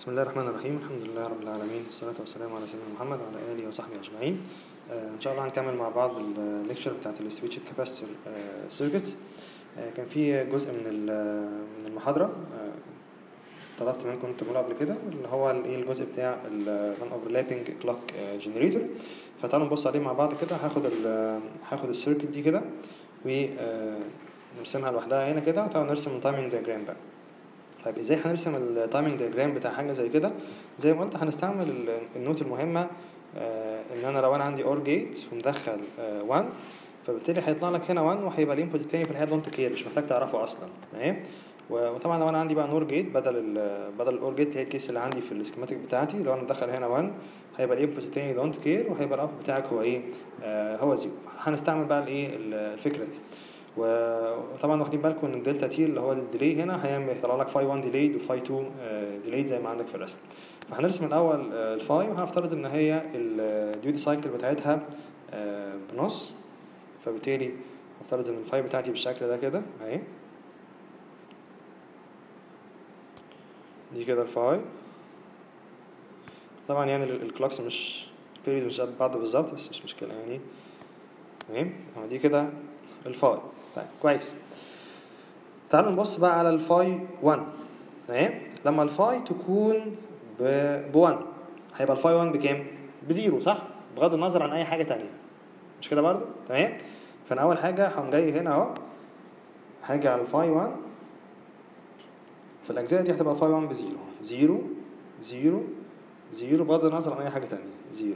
بسم الله الرحمن الرحيم الحمد لله رب العالمين والصلاة والسلام على سيدنا محمد وعلى آله وصحبه أجمعين آه، إن شاء الله هنكمل مع بعض الليكشر بتاعت السويتش كاباستور سيركتس كان في جزء من ال- من المحاضرة آه، طلبت منكم تقولوا قبل كده اللي هو الايه الجزء بتاع النون اوفرلابنج كلوك جنريتور فتعالوا نبص عليه مع بعض كده هاخد ال هاخد السيركت دي كده ونرسمها لوحدها هنا كده وتعالوا نرسم التايمنج دياجرام بقى طيب ازاي هنرسم التايمنج دياجرام بتاع حاجه زي كده زي ما قلت هنستعمل ال- النوت المهمه آه، ان انا لو انا عندي اور جيت ومدخل 1 فبالتالي هيطلع لك هنا 1 وهيبقى الانبوت التاني في الحقيقه دونت كير مش محتاج تعرفه اصلا تمام و- وطبعا لو انا عندي بقى نور جيت بدل ال بدل الاور جيت هي الكيس اللي عندي في السكيماتيك بتاعتي لو انا مدخل هنا 1 هيبقى الانبوت التاني دونت كير وهيبقى الاوت بتاعك هو ايه آه هو زيرو هنستعمل بقى الايه ال- الفكره دي و- وطبعا واخدين بالكم ان الدلتا تي اللي هو الديلي هنا هيعمل هيطلع لك فاي 1 ديليد وفاي 2 ديليد زي ما عندك في الرسم فهنرسم الاول آه، الفاي وهنفترض ان هي الديوتي سايكل بتاعتها آه، بنص فبالتالي هفترض ان الفاي بتاعتي بالشكل ده كده اهي دي كده الفاي طبعا يعني ال- الكلوكس مش البيريد مش قد بعض بالظبط بس مش مشكلة يعني تمام اهو دي كده الفاي طيب كويس تعالوا نبص بقى على الفاي 1 تمام لما الفاي تكون ب 1 هيبقى الفاي 1 بكام؟ بزيرو صح؟ بغض النظر عن اي حاجه تانية مش كده برضو؟ تمام؟ فانا اول حاجه هقوم جاي هنا اهو هاجي على الفاي 1 في الاجزاء دي هتبقى الفاي 1 بزيرو زيرو زيرو زيرو بغض النظر عن اي حاجه تانية زيرو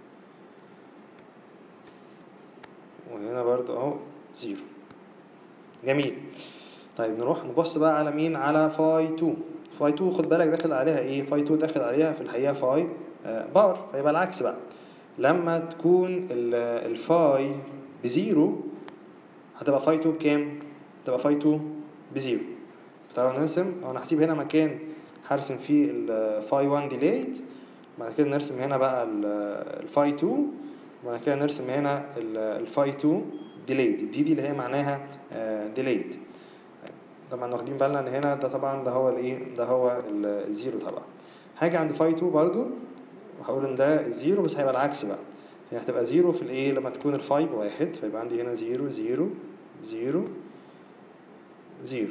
وهنا برضو اهو زيرو جميل طيب نروح نبص بقى على مين على فاي 2 فاي 2 خد بالك داخل عليها ايه فاي 2 داخل عليها في الحقيقه فاي آه بار فيبقى العكس بقى لما تكون ال- الفاي بزيرو هتبقى فاي 2 بكام هتبقى فاي 2 بزيرو تعالوا نرسم او انا هسيب هنا مكان هرسم فيه الفاي 1 ديليد بعد كده نرسم هنا بقى الفاي 2 وبعد كده نرسم هنا الفاي 2 ديليد دي دي اللي هي معناها ديليد طبعا واخدين بالنا ان هنا ده طبعا ده هو الايه ده هو الزيرو طبعا هاجي عند فاي 2 برضو وهقول ان ده الزيرو بس هيبقى العكس بقى هي هتبقى زيرو في الايه لما تكون الفاي بواحد فيبقى عندي هنا زيرو زيرو زيرو زيرو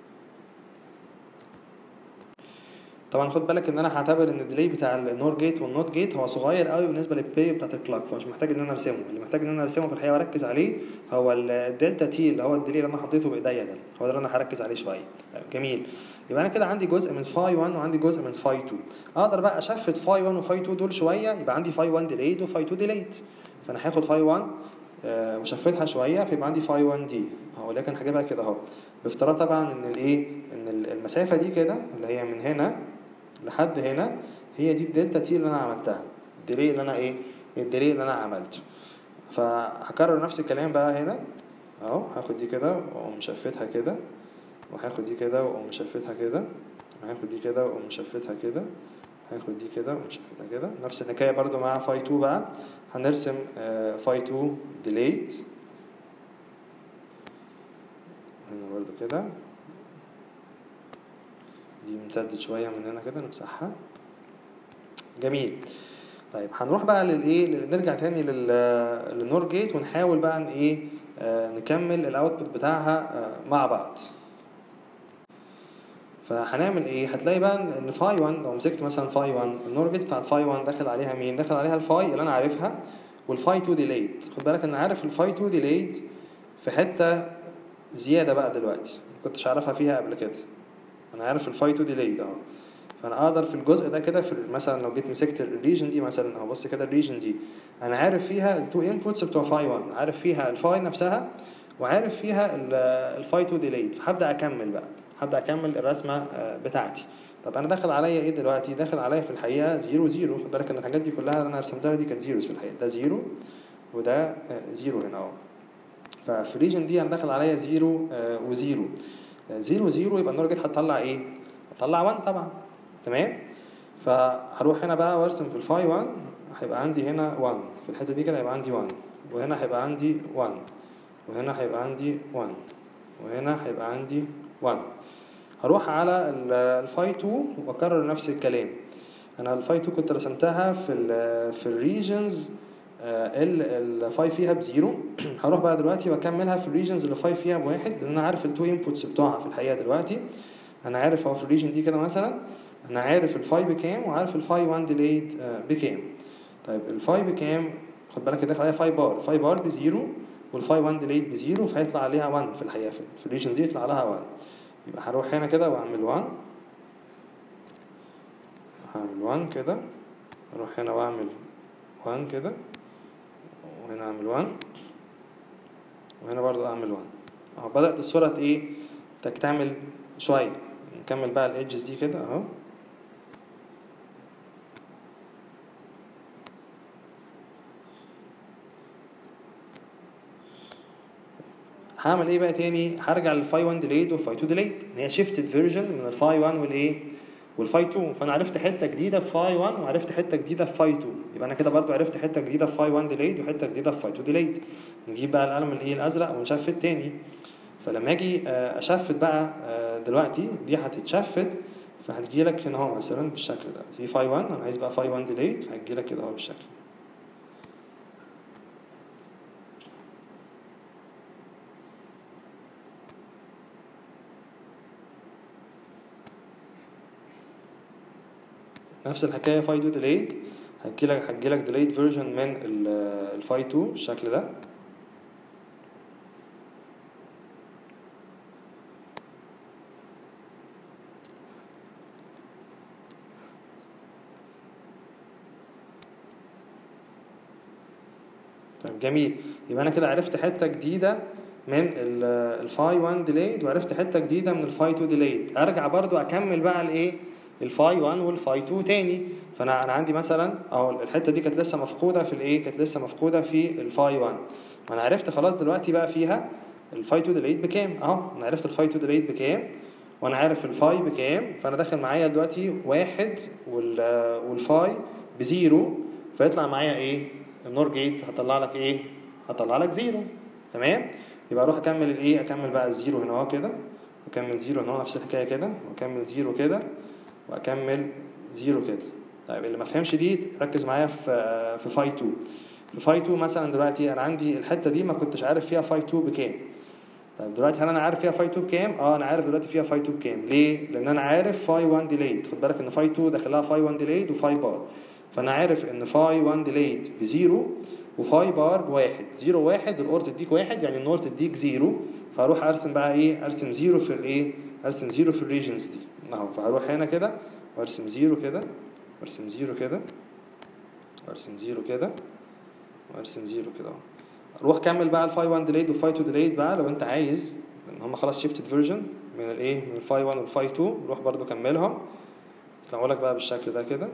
طبعا خد بالك ان انا هعتبر ان الديلي بتاع النور جيت والنوت جيت هو صغير قوي بالنسبه للبي بتاعت الكلوك فمش محتاج ان انا ارسمه اللي محتاج ان انا ارسمه في الحقيقه واركز عليه هو الدلتا تي اللي هو الديلي اللي انا حطيته بايديا ده هو ده اللي انا هركز عليه شويه طيب جميل يبقى انا كده عندي جزء من فاي 1 وعندي جزء من فاي 2 اقدر بقى اشفت فاي 1 وفاي 2 دول شويه يبقى عندي فاي 1 ديليد وفاي 2 ديليد فانا هاخد فاي 1 آه، وشفتها شويه فيبقى عندي فاي 1 دي اهو لكن هجيبها كده اهو بافتراض طبعا ان الايه ان المسافه دي كده اللي هي من هنا لحد هنا هي دي الدلتا تي اللي انا عملتها الديلي اللي انا ايه الديلي اللي انا عملته فهكرر نفس الكلام بقى هنا اهو هاخد دي كده واقوم مشفتها كده وهاخد دي كده واقوم مشفتها كده وهاخد دي كده واقوم مشفتها كده هاخد دي كده واقوم مشفتها كده نفس الحكايه برضو مع فاي 2 بقى هنرسم آه، فاي 2 ديليد هنا برضو كده دي امتدت شوية من هنا كده نمسحها جميل طيب هنروح بقى للايه لل- نرجع تاني لل للنور جيت ونحاول بقى ان ايه آه نكمل الاوتبوت بتاعها آه مع بعض فهنعمل ايه هتلاقي بقى ان فاي 1 لو مسكت مثلا فاي 1 النور جيت بتاعت فاي 1 داخل عليها مين داخل عليها الفاي اللي انا عارفها والفاي 2 ديليد خد بالك ان عارف الفاي 2 ديليد في حته زياده بقى دلوقتي ما كنتش عارفها فيها قبل كده انا عارف الفاي 2 ديليد اهو فانا اقدر في الجزء ده كده في مثلا لو جيت مسكت الريجن دي مثلا اهو بص كده الريجن دي انا عارف فيها التو انبوتس بتوع فاي 1 عارف فيها الفاي نفسها وعارف فيها الفاي 2 ديليد فهبدا اكمل بقى هبدا اكمل الرسمه آه، بتاعتي طب انا داخل عليا ايه دلوقتي داخل عليا في الحقيقه زيرو زيرو خد بالك ان الحاجات دي كلها اللي انا رسمتها دي كانت زيروز في الحقيقه ده زيرو وده آه، زيرو هنا اهو ففي الريجن دي انا داخل عليا زيرو آه، وزيرو آه، زيرو زيرو يبقى النور جيت هتطلع ايه؟ هتطلع 1 طبعا تمام؟ فهروح هنا بقى وارسم في الفاي 1 هيبقى عندي هنا 1 في الحته دي كده هيبقى عندي 1 وهنا هيبقى عندي 1 وهنا هيبقى عندي 1 وهنا هيبقى عندي 1 هروح على الفاي 2 واكرر نفس الكلام انا الفاي 2 كنت رسمتها في ال في الريجنز الفاي فيها بزيرو هروح بقى دلوقتي واكملها في الريجنز اللي فاي فيها بواحد لان انا عارف التو انبوتس بتوعها في الحقيقه دلوقتي انا عارف اهو في الريجن دي كده مثلا انا عارف الفاي بكام وعارف الفاي 1 ديليد بكام طيب الفاي بكام خد بالك داخل عليها فاي بار الفاي بار بزيرو والفاي 1 ديليد بزيرو فهيطلع عليها 1 في الحقيقه في الريجن دي يطلع لها 1 يبقى هروح هنا كده واعمل 1 هعمل 1 كده اروح هنا واعمل 1 كده وهنا اعمل 1 وهنا برضو اعمل 1 اهو بدأت الصورة ايه تعمل شوية نكمل بقى الايدجز دي كده اهو هعمل ايه بقى تاني هرجع للفاي 1 ديليد والفاي 2 ديليد ان هي شيفتد فيرجن من الفاي 1 والايه والفاي 2 فانا عرفت حته جديده في فاي 1 وعرفت حته جديده في فاي 2 يبقى انا كده برضو عرفت حته جديده في فاي 1 ديليد وحته جديده في فاي 2 ديليد نجيب بقى القلم الايه الازرق ونشفت تاني فلما اجي اشفت بقى دلوقتي دي هتتشفت فهتجي لك هنا اهو مثلا بالشكل ده في فاي 1 انا عايز بقى فاي 1 ديليد فهتجي لك كده اهو بالشكل نفس الحكايه فاي 2 ديليد هتجي لك هتجي لك ديليد فيرجن من الفاي 2 بالشكل ده طيب جميل يبقى انا كده عرفت حته جديده من الفاي 1 ديليد وعرفت حته جديده من الفاي 2 ديليد ارجع برضو اكمل بقى الايه الفاي 1 والفاي 2 تاني فانا انا عندي مثلا اهو الحته دي كانت لسه مفقوده في الايه كانت لسه مفقوده في الفاي 1 وانا عرفت خلاص دلوقتي بقى فيها الفاي 2 ديليد بكام اهو انا عرفت الفاي 2 ديليد بكام وانا عارف الفاي بكام فانا داخل معايا دلوقتي واحد والفاي بزيرو فيطلع معايا ايه النور جيت هطلع لك ايه هطلع لك زيرو تمام يبقى اروح اكمل الايه اكمل بقى الزيرو هنا اهو كده واكمل زيرو هنا نفس الحكايه كده واكمل زيرو كده واكمل زيرو كده طيب اللي ما فهمش دي ركز معايا في في فاي 2 في فاي 2 مثلا دلوقتي انا عندي الحته دي ما كنتش عارف فيها فاي 2 بكام طيب دلوقتي هل انا عارف فيها فاي 2 بكام اه انا عارف دلوقتي فيها فاي 2 بكام ليه لان انا عارف فاي 1 ديليد خد بالك ان فاي 2 داخلها فاي 1 ديليد وفاي بار فانا عارف ان فاي 1 ديليد بزيرو وفاي بار بواحد زيرو واحد الاور تديك واحد يعني النور تديك زيرو فاروح ارسم بقى ايه ارسم زيرو في الايه ارسم زيرو في الريجنز دي اهو فهروح هنا كده وارسم زيرو كده وارسم زيرو كده وارسم زيرو كده وارسم زيرو كده اهو اروح كمل بقى الفاي 1 ديليد والفاي 2 ديليد بقى لو انت عايز لان هم خلاص شيفتد فيرجن من الايه من الفاي 1 والفاي 2 روح برضو كملهم يطلعوا لك بقى بالشكل ده كده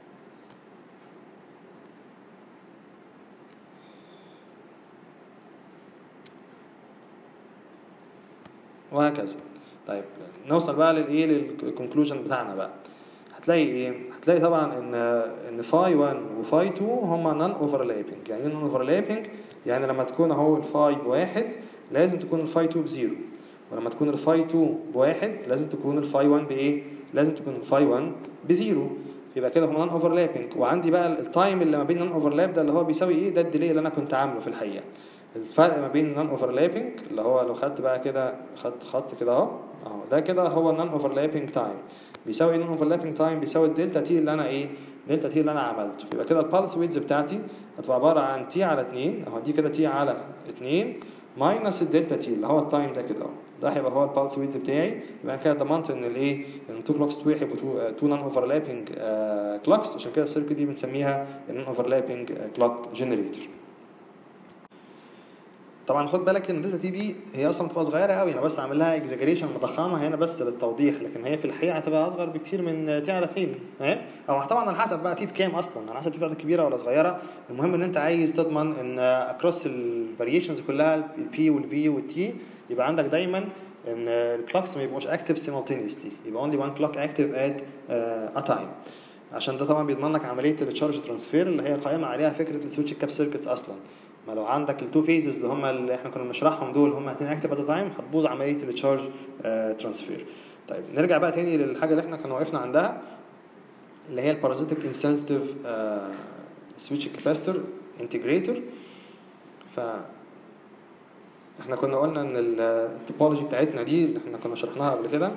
وهكذا طيب نوصل بقى للايه للكونكلوجن بتاعنا بقى هتلاقي ايه هتلاقي طبعا ان ان فاي 1 وفاي 2 هما نون اوفرلابنج يعني ايه نون اوفرلابنج يعني لما تكون اهو الفاي بواحد لازم تكون الفاي 2 بزيرو ولما تكون الفاي 2 بواحد لازم تكون الفاي 1 بايه لازم تكون الفاي 1 بزيرو يبقى كده هما نون اوفرلابنج وعندي بقى التايم اللي ما بين نون اوفرلاب ده اللي هو بيساوي ايه ده الديلي اللي انا كنت عامله في الحقيقه الفرق ما بين نون اوفرلابنج اللي هو لو خدت بقى كده خدت خط كده اهو اهو ده كده هو نون اوفرلابنج تايم بيساوي نون اوفرلابنج تايم بيساوي الدلتا تي اللي انا ايه دلتا تي اللي انا عملته يبقى كده البالس ويدز بتاعتي هتبقى عباره عن تي على 2 اهو دي كده تي على 2 ماينس الدلتا تي اللي هو التايم ده كده اهو ده هيبقى هو البالس ويدز بتاعي يبقى انا كده ضمنت ان الايه ان تو كلوكس دول هيبقوا تو نون اوفرلابنج كلوكس عشان كده السيركت دي بنسميها النون اوفرلابنج كلوك جنريتور طبعا خد بالك ان الدلتا تي دي هي اصلا بتبقى صغيره قوي انا بس عامل لها اكزاجريشن مضخمه هنا بس للتوضيح لكن هي في الحقيقه هتبقى اصغر بكتير من تي على 2 تمام او طبعا على حسب بقى تي بكام اصلا على حسب تي بتاعتك كبيره ولا صغيره المهم ان انت عايز تضمن ان اكروس الفاريشنز كلها البي والفي والتي يبقى عندك دايما ان الكلوكس ما يبقوش اكتف سيمultaneously يبقى only one clock active at uh, a time عشان ده طبعا بيضمن لك عمليه التشارج ترانسفير اللي هي قائمه عليها فكره السويتش كاب سيركتس اصلا ما لو عندك التو فيزز اللي هم اللي احنا كنا بنشرحهم دول هم اتنين اكتف ات تايم هتبوظ عمليه التشارج ترانسفير طيب نرجع بقى تاني للحاجه اللي احنا كنا وقفنا عندها اللي هي البارازيتيك انسنسيتيف سويتش كاباستور انتجريتور ف احنا كنا قلنا ان التوبولوجي بتاعتنا دي اللي احنا كنا شرحناها قبل كده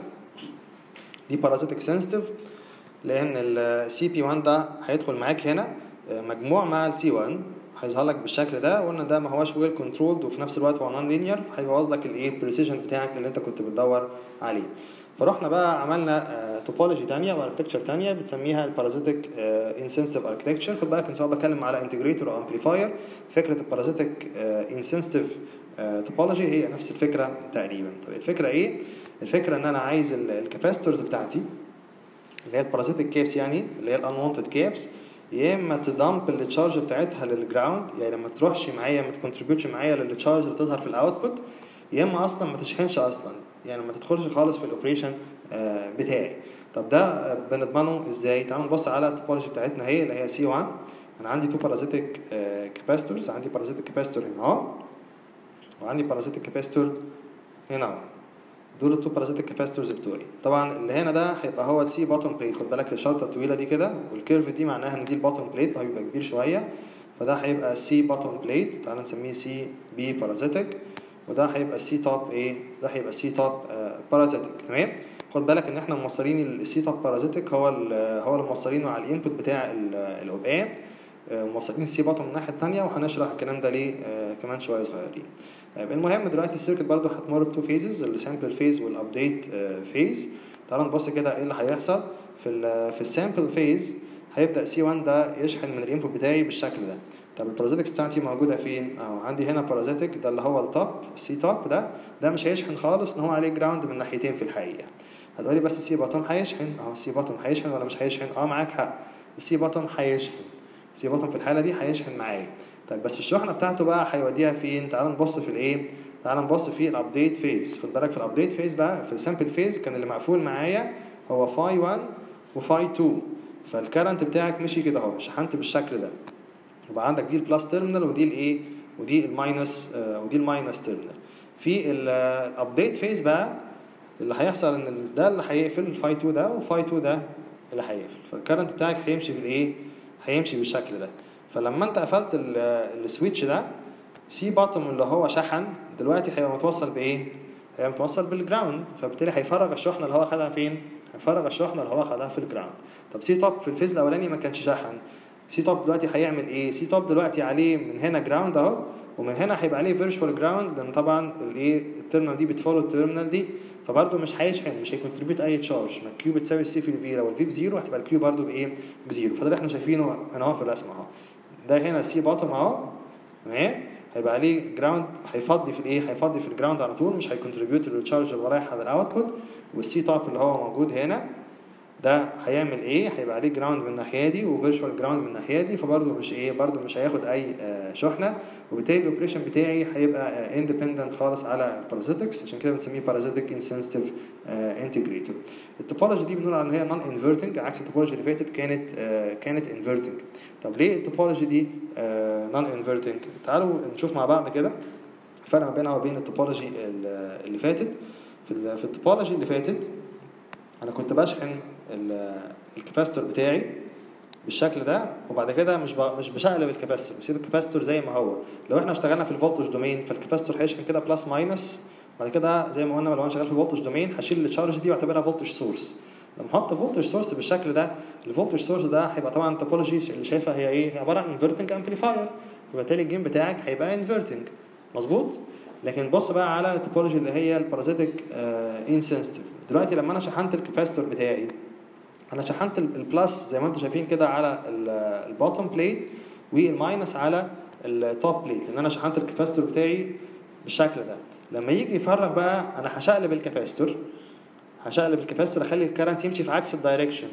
دي بارازيتيك سنسيتيف لان السي بي 1 ده هيدخل معاك هنا آه، مجموع مع السي 1 هيظهر لك بالشكل ده وقلنا ده ما هواش ويل كنترولد وفي نفس الوقت هو نون لينير فهيبوظ لك الايه البريسيجن بتاعك اللي انت كنت بتدور عليه فرحنا بقى عملنا توبولوجي تانية واركتكتشر تانية بتسميها البارازيتيك انسنسيتيف اركتكتشر خد بالك ان سواء بتكلم على انتجريتور او امبليفاير فكره البارازيتيك انسنسيتيف توبولوجي هي نفس الفكره تقريبا طب الفكره ايه الفكره ان انا عايز الكاباستورز بتاعتي اللي هي البارازيتيك كابس يعني اللي هي الانونتد كابس يا اما تدمب التشارج بتاعتها للجراوند يعني لما تروحش معايا ما تكونتريبيوتش معايا للتشارج اللي بتظهر في الاوتبوت يا اما اصلا ما تشحنش اصلا يعني ما تدخلش خالص في الاوبريشن بتاعي طب ده بنضمنه ازاي تعالوا نبص على التوبولوجي بتاعتنا هي اللي هي سي 1 انا عندي تو بارازيتيك كاباستورز عندي بارازيتيك كاباستور هنا اهو وعندي بارازيتيك كاباستور هنا اهو دول التو بارازيتيك كاباستورز بتوعي طبعا اللي هنا ده هيبقى هو السي باتون بليت خد بالك الشرطه الطويله دي كده والكيرف دي معناها ان دي الباتون بليت هيبقى كبير شويه فده هيبقى سي باتون بليت تعال نسميه سي بي بارازيتيك وده هيبقى سي توب ايه ده هيبقى سي توب بارازيتيك تمام خد بالك ان احنا موصلين السي توب بارازيتيك هو ال هو اللي موصلينه على الانبوت بتاع الاوب ام موصلين السي باتون من الناحيه الثانيه وهنشرح الكلام ده ليه آه كمان شويه صغيرين طيب المهم دلوقتي السيركت برضو هتمر بتو فيزز السامبل فيز والابديت فيز تعالوا نبص كده ايه اللي هيحصل في ال في السامبل فيز هيبدا سي 1 ده يشحن من الانبوت بتاعي بالشكل ده طب البارازيتكس بتاعتي موجوده فين اهو عندي هنا بارازيتك ده اللي هو التوب السي توب ده ده مش هيشحن خالص ان هو عليه جراوند من ناحيتين في الحقيقه هتقولي بس السي باتوم هيشحن اهو السي باتوم هيشحن ولا مش هيشحن اه معاك حق السي باتوم هيشحن السي باتوم في الحاله دي هيشحن معايا طيب بس الشحنه بتاعته بقى هيوديها فين تعال نبص في الايه تعال نبص في الابديت فيز خد بالك في الابديت فيز بقى في السامبل فيز كان اللي مقفول معايا هو فاي 1 وفاي 2 فالكرنت بتاعك مشي كده اهو شحنت بالشكل ده يبقى عندك دي البلس تيرمينال ودي الايه ودي الماينس آه ودي الماينس تيرمينال في الابديت فيز بقى اللي هيحصل ان ده اللي هيقفل فاي 2 ده وفاي 2 ده اللي هيقفل فالكرنت بتاعك هيمشي بالايه هيمشي بالشكل ده فلما انت قفلت السويتش ده سي باتوم اللي هو شحن دلوقتي هيبقى متوصل بايه هيبقى متوصل بالجراوند فبالتالي هيفرغ الشحنه اللي هو خدها فين هيفرغ الشحنه اللي هو خدها في الجراوند طب سي توب في الفيز الاولاني ما كانش شحن سي توب دلوقتي هيعمل ايه سي توب دلوقتي عليه من هنا جراوند اهو ومن هنا هيبقى عليه فيرتشوال جراوند لان طبعا الايه التيرمينال دي بتفولو التيرمينال دي فبرضه مش هيشحن مش هيكونتريبيوت اي تشارج ما الكيو بتساوي السي في الفي لو الفي بزيرو هتبقى الكيو برضه بايه بزيرو فده اللي احنا شايفينه هنا اهو في الرسمه اهو ده هنا سي باتوم اهو تمام هيبقى عليه جراوند هيفضي في الايه هيفضي في الجراوند على طول مش هيكونتريبيوت للتشارج اللي رايح على الاوتبوت والسي توب اللي هو موجود هنا ده هيعمل ايه هيبقى عليه جراوند من الناحيه دي وفيرتشوال جراوند من الناحيه دي فبرضه مش ايه برضه مش هياخد اي آه شحنه وبالتالي الاوبريشن بتاعي هيبقى اندبندنت خالص على البارازيتكس عشان كده بنسميه بارازيتك انسنسيتيف انتجريتور التوبولوجي دي بنقول ان هي نون انفيرتنج عكس التوبولوجي اللي فاتت كانت آه كانت انفيرتنج طب ليه التوبولوجي دي نون انفيرتنج تعالوا نشوف مع بعض كده الفرق ما بينها وبين التوبولوجي اللي فاتت في في التوبولوجي اللي فاتت انا كنت بشحن الكاباستور بتاعي بالشكل ده وبعد كده مش مش بشقلب الكاباستور بسيب الكاباستور زي ما هو لو احنا اشتغلنا في الفولتج دومين فالكاباستور هيشحن كده بلس ماينس بعد كده زي ما قلنا لو انا شغال في الفولتج دومين هشيل التشارج دي واعتبرها فولتج سورس لما احط فولتج سورس بالشكل ده الفولتج سورس ده هيبقى طبعا التوبولوجي اللي شايفها هي ايه هي عباره عن انفرتنج امبليفاير فبالتالي الجيم بتاعك هيبقى انفرتنج مظبوط لكن بص بقى على التوبولوجي اللي هي البارازيتك انسنسيتيف دلوقتي لما انا شحنت الكاباستور بتاعي انا شحنت البلس زي ما انتم شايفين كده على البوتوم بليت والماينس على التوب بليت لان انا شحنت الكاباستور بتاعي بالشكل ده لما يجي يفرغ بقى انا هشقلب الكاباستور هشقلب الكاباستور اخلي الكرنت يمشي في عكس الدايركشن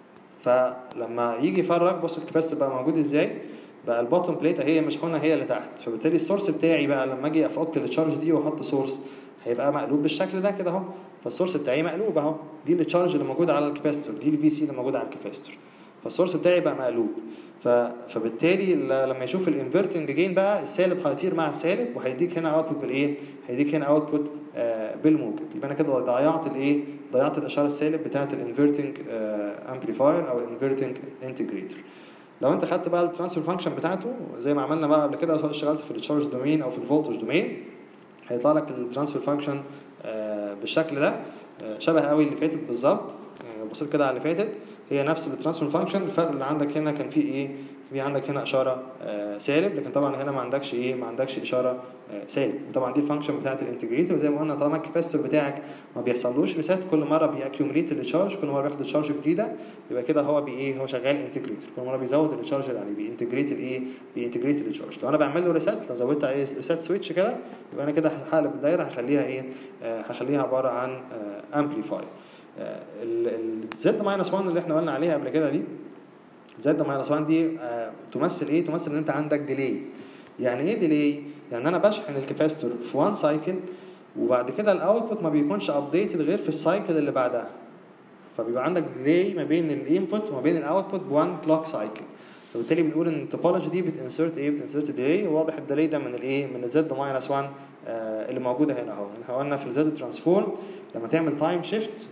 فلما يجي يفرغ بص الكاباستور بقى موجود ازاي بقى البوتوم بليت هي مشحونه هي اللي تحت فبالتالي السورس بتاعي بقى لما اجي افك التشارج دي واحط سورس هيبقى مقلوب بالشكل ده كده اهو فالسورس بتاعي مقلوب اهو دي التشارج اللي موجوده على الكاباستور دي الفي سي اللي موجوده على الكاباستور فالسورس بتاعي بقى مقلوب ف... فبالتالي لما يشوف الانفرتنج جين بقى السالب هيطير مع السالب وهيديك هنا اوتبوت بالايه؟ هيديك هنا اوتبوت آه بالموجب يبقى انا كده ضيعت الايه؟ ضيعت الاشاره السالب بتاعه الانفرتنج امبليفاير او الانفرتنج انتجريتور لو انت خدت بقى الترانسفير فانكشن بتاعته زي ما عملنا بقى قبل كده سواء اشتغلت في التشارج دومين او في الفولتج دومين هيطلع لك الترانسفير فانكشن بالشكل ده آه، شبه قوي اللي فاتت بالظبط آه، بصيت كده على اللي فاتت هي نفس الترانسفير فانكشن الفرق اللي عندك هنا كان فيه ايه في عندك هنا اشاره آه، سالب لكن طبعا هنا ما عندكش ايه ما عندكش اشاره آه، سالب وطبعا دي الفانكشن بتاعت الانتجريتور زي ما قلنا طالما الكاباسيتور بتاعك ما بيحصلوش ريسيت كل مره بيأكيوميليت التشارج كل مره بياخد تشارج جديده يبقى كده هو بي ايه هو شغال انتجريتور كل مره بيزود التشارج اللي عليه بينتجريت الايه بينتجريت التشارج لو انا بعمل له ريسيت لو زودت عليه ريسيت سويتش كده يبقى انا كده هقلب الدايره هخليها ايه آه، هخليها عباره عن امبليفاير الزد ماينس 1 اللي احنا قلنا عليها قبل كده دي زد ماينس 1 دي آه، تمثل ايه؟ تمثل ان انت عندك ديلي يعني ايه ديلي؟ يعني انا بشحن الكاباستور في 1 سايكل وبعد كده الاوتبوت ما بيكونش ابديتد غير في السايكل اللي بعدها فبيبقى عندك ديلي ما بين الانبوت وما بين الاوتبوت ب 1 كلوك سايكل فبالتالي بنقول ان التوبولوجي دي بتنسرت ايه بتنسرت ديلي وواضح الديلي ده من الايه من الزد ماينس 1 آه، اللي موجوده هنا اهو احنا قلنا في الزد ترانسفورم لما تعمل تايم شيفت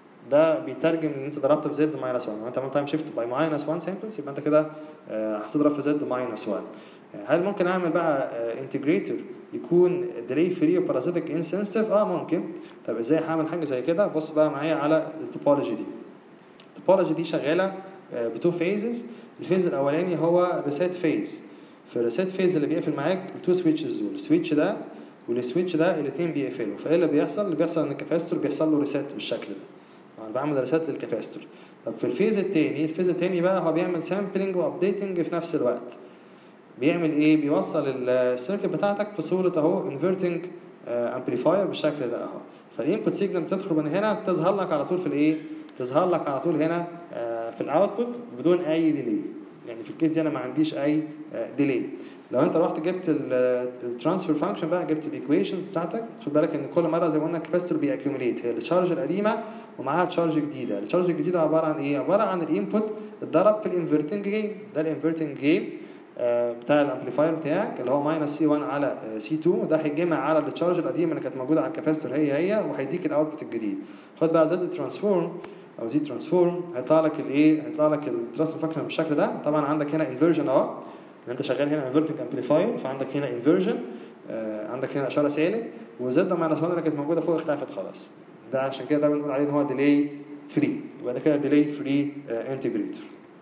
ده بيترجم ان انت ضربت في زد ماينس 1 لو انت عملت تايم شيفت باي ماينس 1 سامبلز يبقى انت كده آه، هتضرب في زد ماينس 1 آه، هل ممكن اعمل بقى انتجريتور يكون ديلي فري وبارازيتك انسنسيف اه ممكن طب ازاي هعمل حاجه زي كده بص بقى معايا على التوبولوجي دي التوبولوجي دي شغاله بتو فيزز الفيز الاولاني هو ريسيت فيز في الريسيت فيز اللي بيقفل معاك التو سويتشز دول السويتش ده والسويتش ده الاثنين بيقفلوا فايه اللي بيحصل اللي بيحصل ان الكاباستور بيحصل له ريسيت بالشكل ده انا بعمل ريسيت للكاباستور طب في الفيز الثاني الفيز الثاني بقى هو بيعمل سامبلنج وابديتنج في نفس الوقت بيعمل ايه بيوصل السيركت بتاعتك في صوره اهو انفرتنج امبليفاير بالشكل ده اهو فالانبوت سيجنال بتدخل من هنا تظهر لك على طول في الايه تظهر لك على طول هنا آه، في الاوتبوت بدون اي ديلي يعني في الكيس دي انا ما عنديش اي ديلي لو انت رحت جبت الترانسفير فانكشن بقى جبت الايكويشنز بتاعتك خد بالك ان كل مره زي ما قلنا الكاباستور بيأكيوميليت هي التشارج القديمه ومعاها تشارج جديده التشارج الجديده عباره عن ايه عباره عن الانبوت اتضرب في الانفرتنج جين ده الانفرتنج جين بتاع الامبليفاير بتاعك اللي هو ماينس سي 1 على سي 2 ده هيتجمع على التشارج القديمه اللي كانت موجوده على الكاباستور هي هي وهيديك الاوتبوت الجديد خد بقى زد ترانسفورم او زي ترانسفورم هيطلع لك الايه هيطلع لك الترانسفير فانكشن بالشكل ده طبعا عندك هنا انفرجن اهو ان انت شغال هنا انفرتنج امبليفاير فعندك هنا انفرجن آه عندك هنا اشاره سالب وزد ماينس 1 اللي كانت موجوده فوق اختلفت خلاص ده عشان كده ده بنقول عليه ان هو ديلي فري يبقى ده كده ديلي فري انتجريتور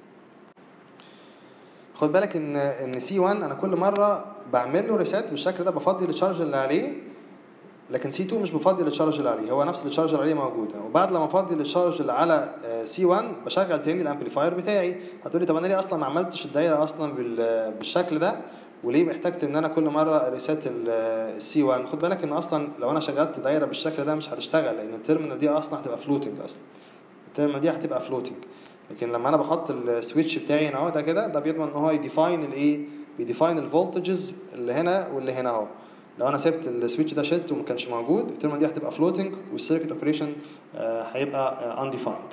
خد بالك ان ان سي 1 انا كل مره بعمل له ريسيت بالشكل ده بفضي التشارج اللي عليه لكن سي 2 مش بفضي التشارج اللي عليه هو نفس التشارج اللي عليه موجوده وبعد لما افضي التشارج اللي على سي 1 بشغل تاني الامبليفاير بتاعي هتقولي طب انا ليه اصلا ما عملتش الدايره اصلا بال- بالشكل ده وليه احتجت ان انا كل مره ريسيت السي 1 خد بالك ان اصلا لو انا شغلت دايره بالشكل ده مش هتشتغل لان التيرمينال دي اصلا هتبقى فلوتنج اصلا التيرمينال دي هتبقى فلوتنج لكن لما انا بحط السويتش بتاعي هنا اهو ده كده ده بيضمن ان هو يديفاين الايه بيديفاين الفولتجز اللي هنا واللي هنا اهو لو انا سبت السويتش ده شلته وما كانش موجود التيرمينال دي هتبقى فلوتنج والسيركت اوبريشن هيبقى انديفايند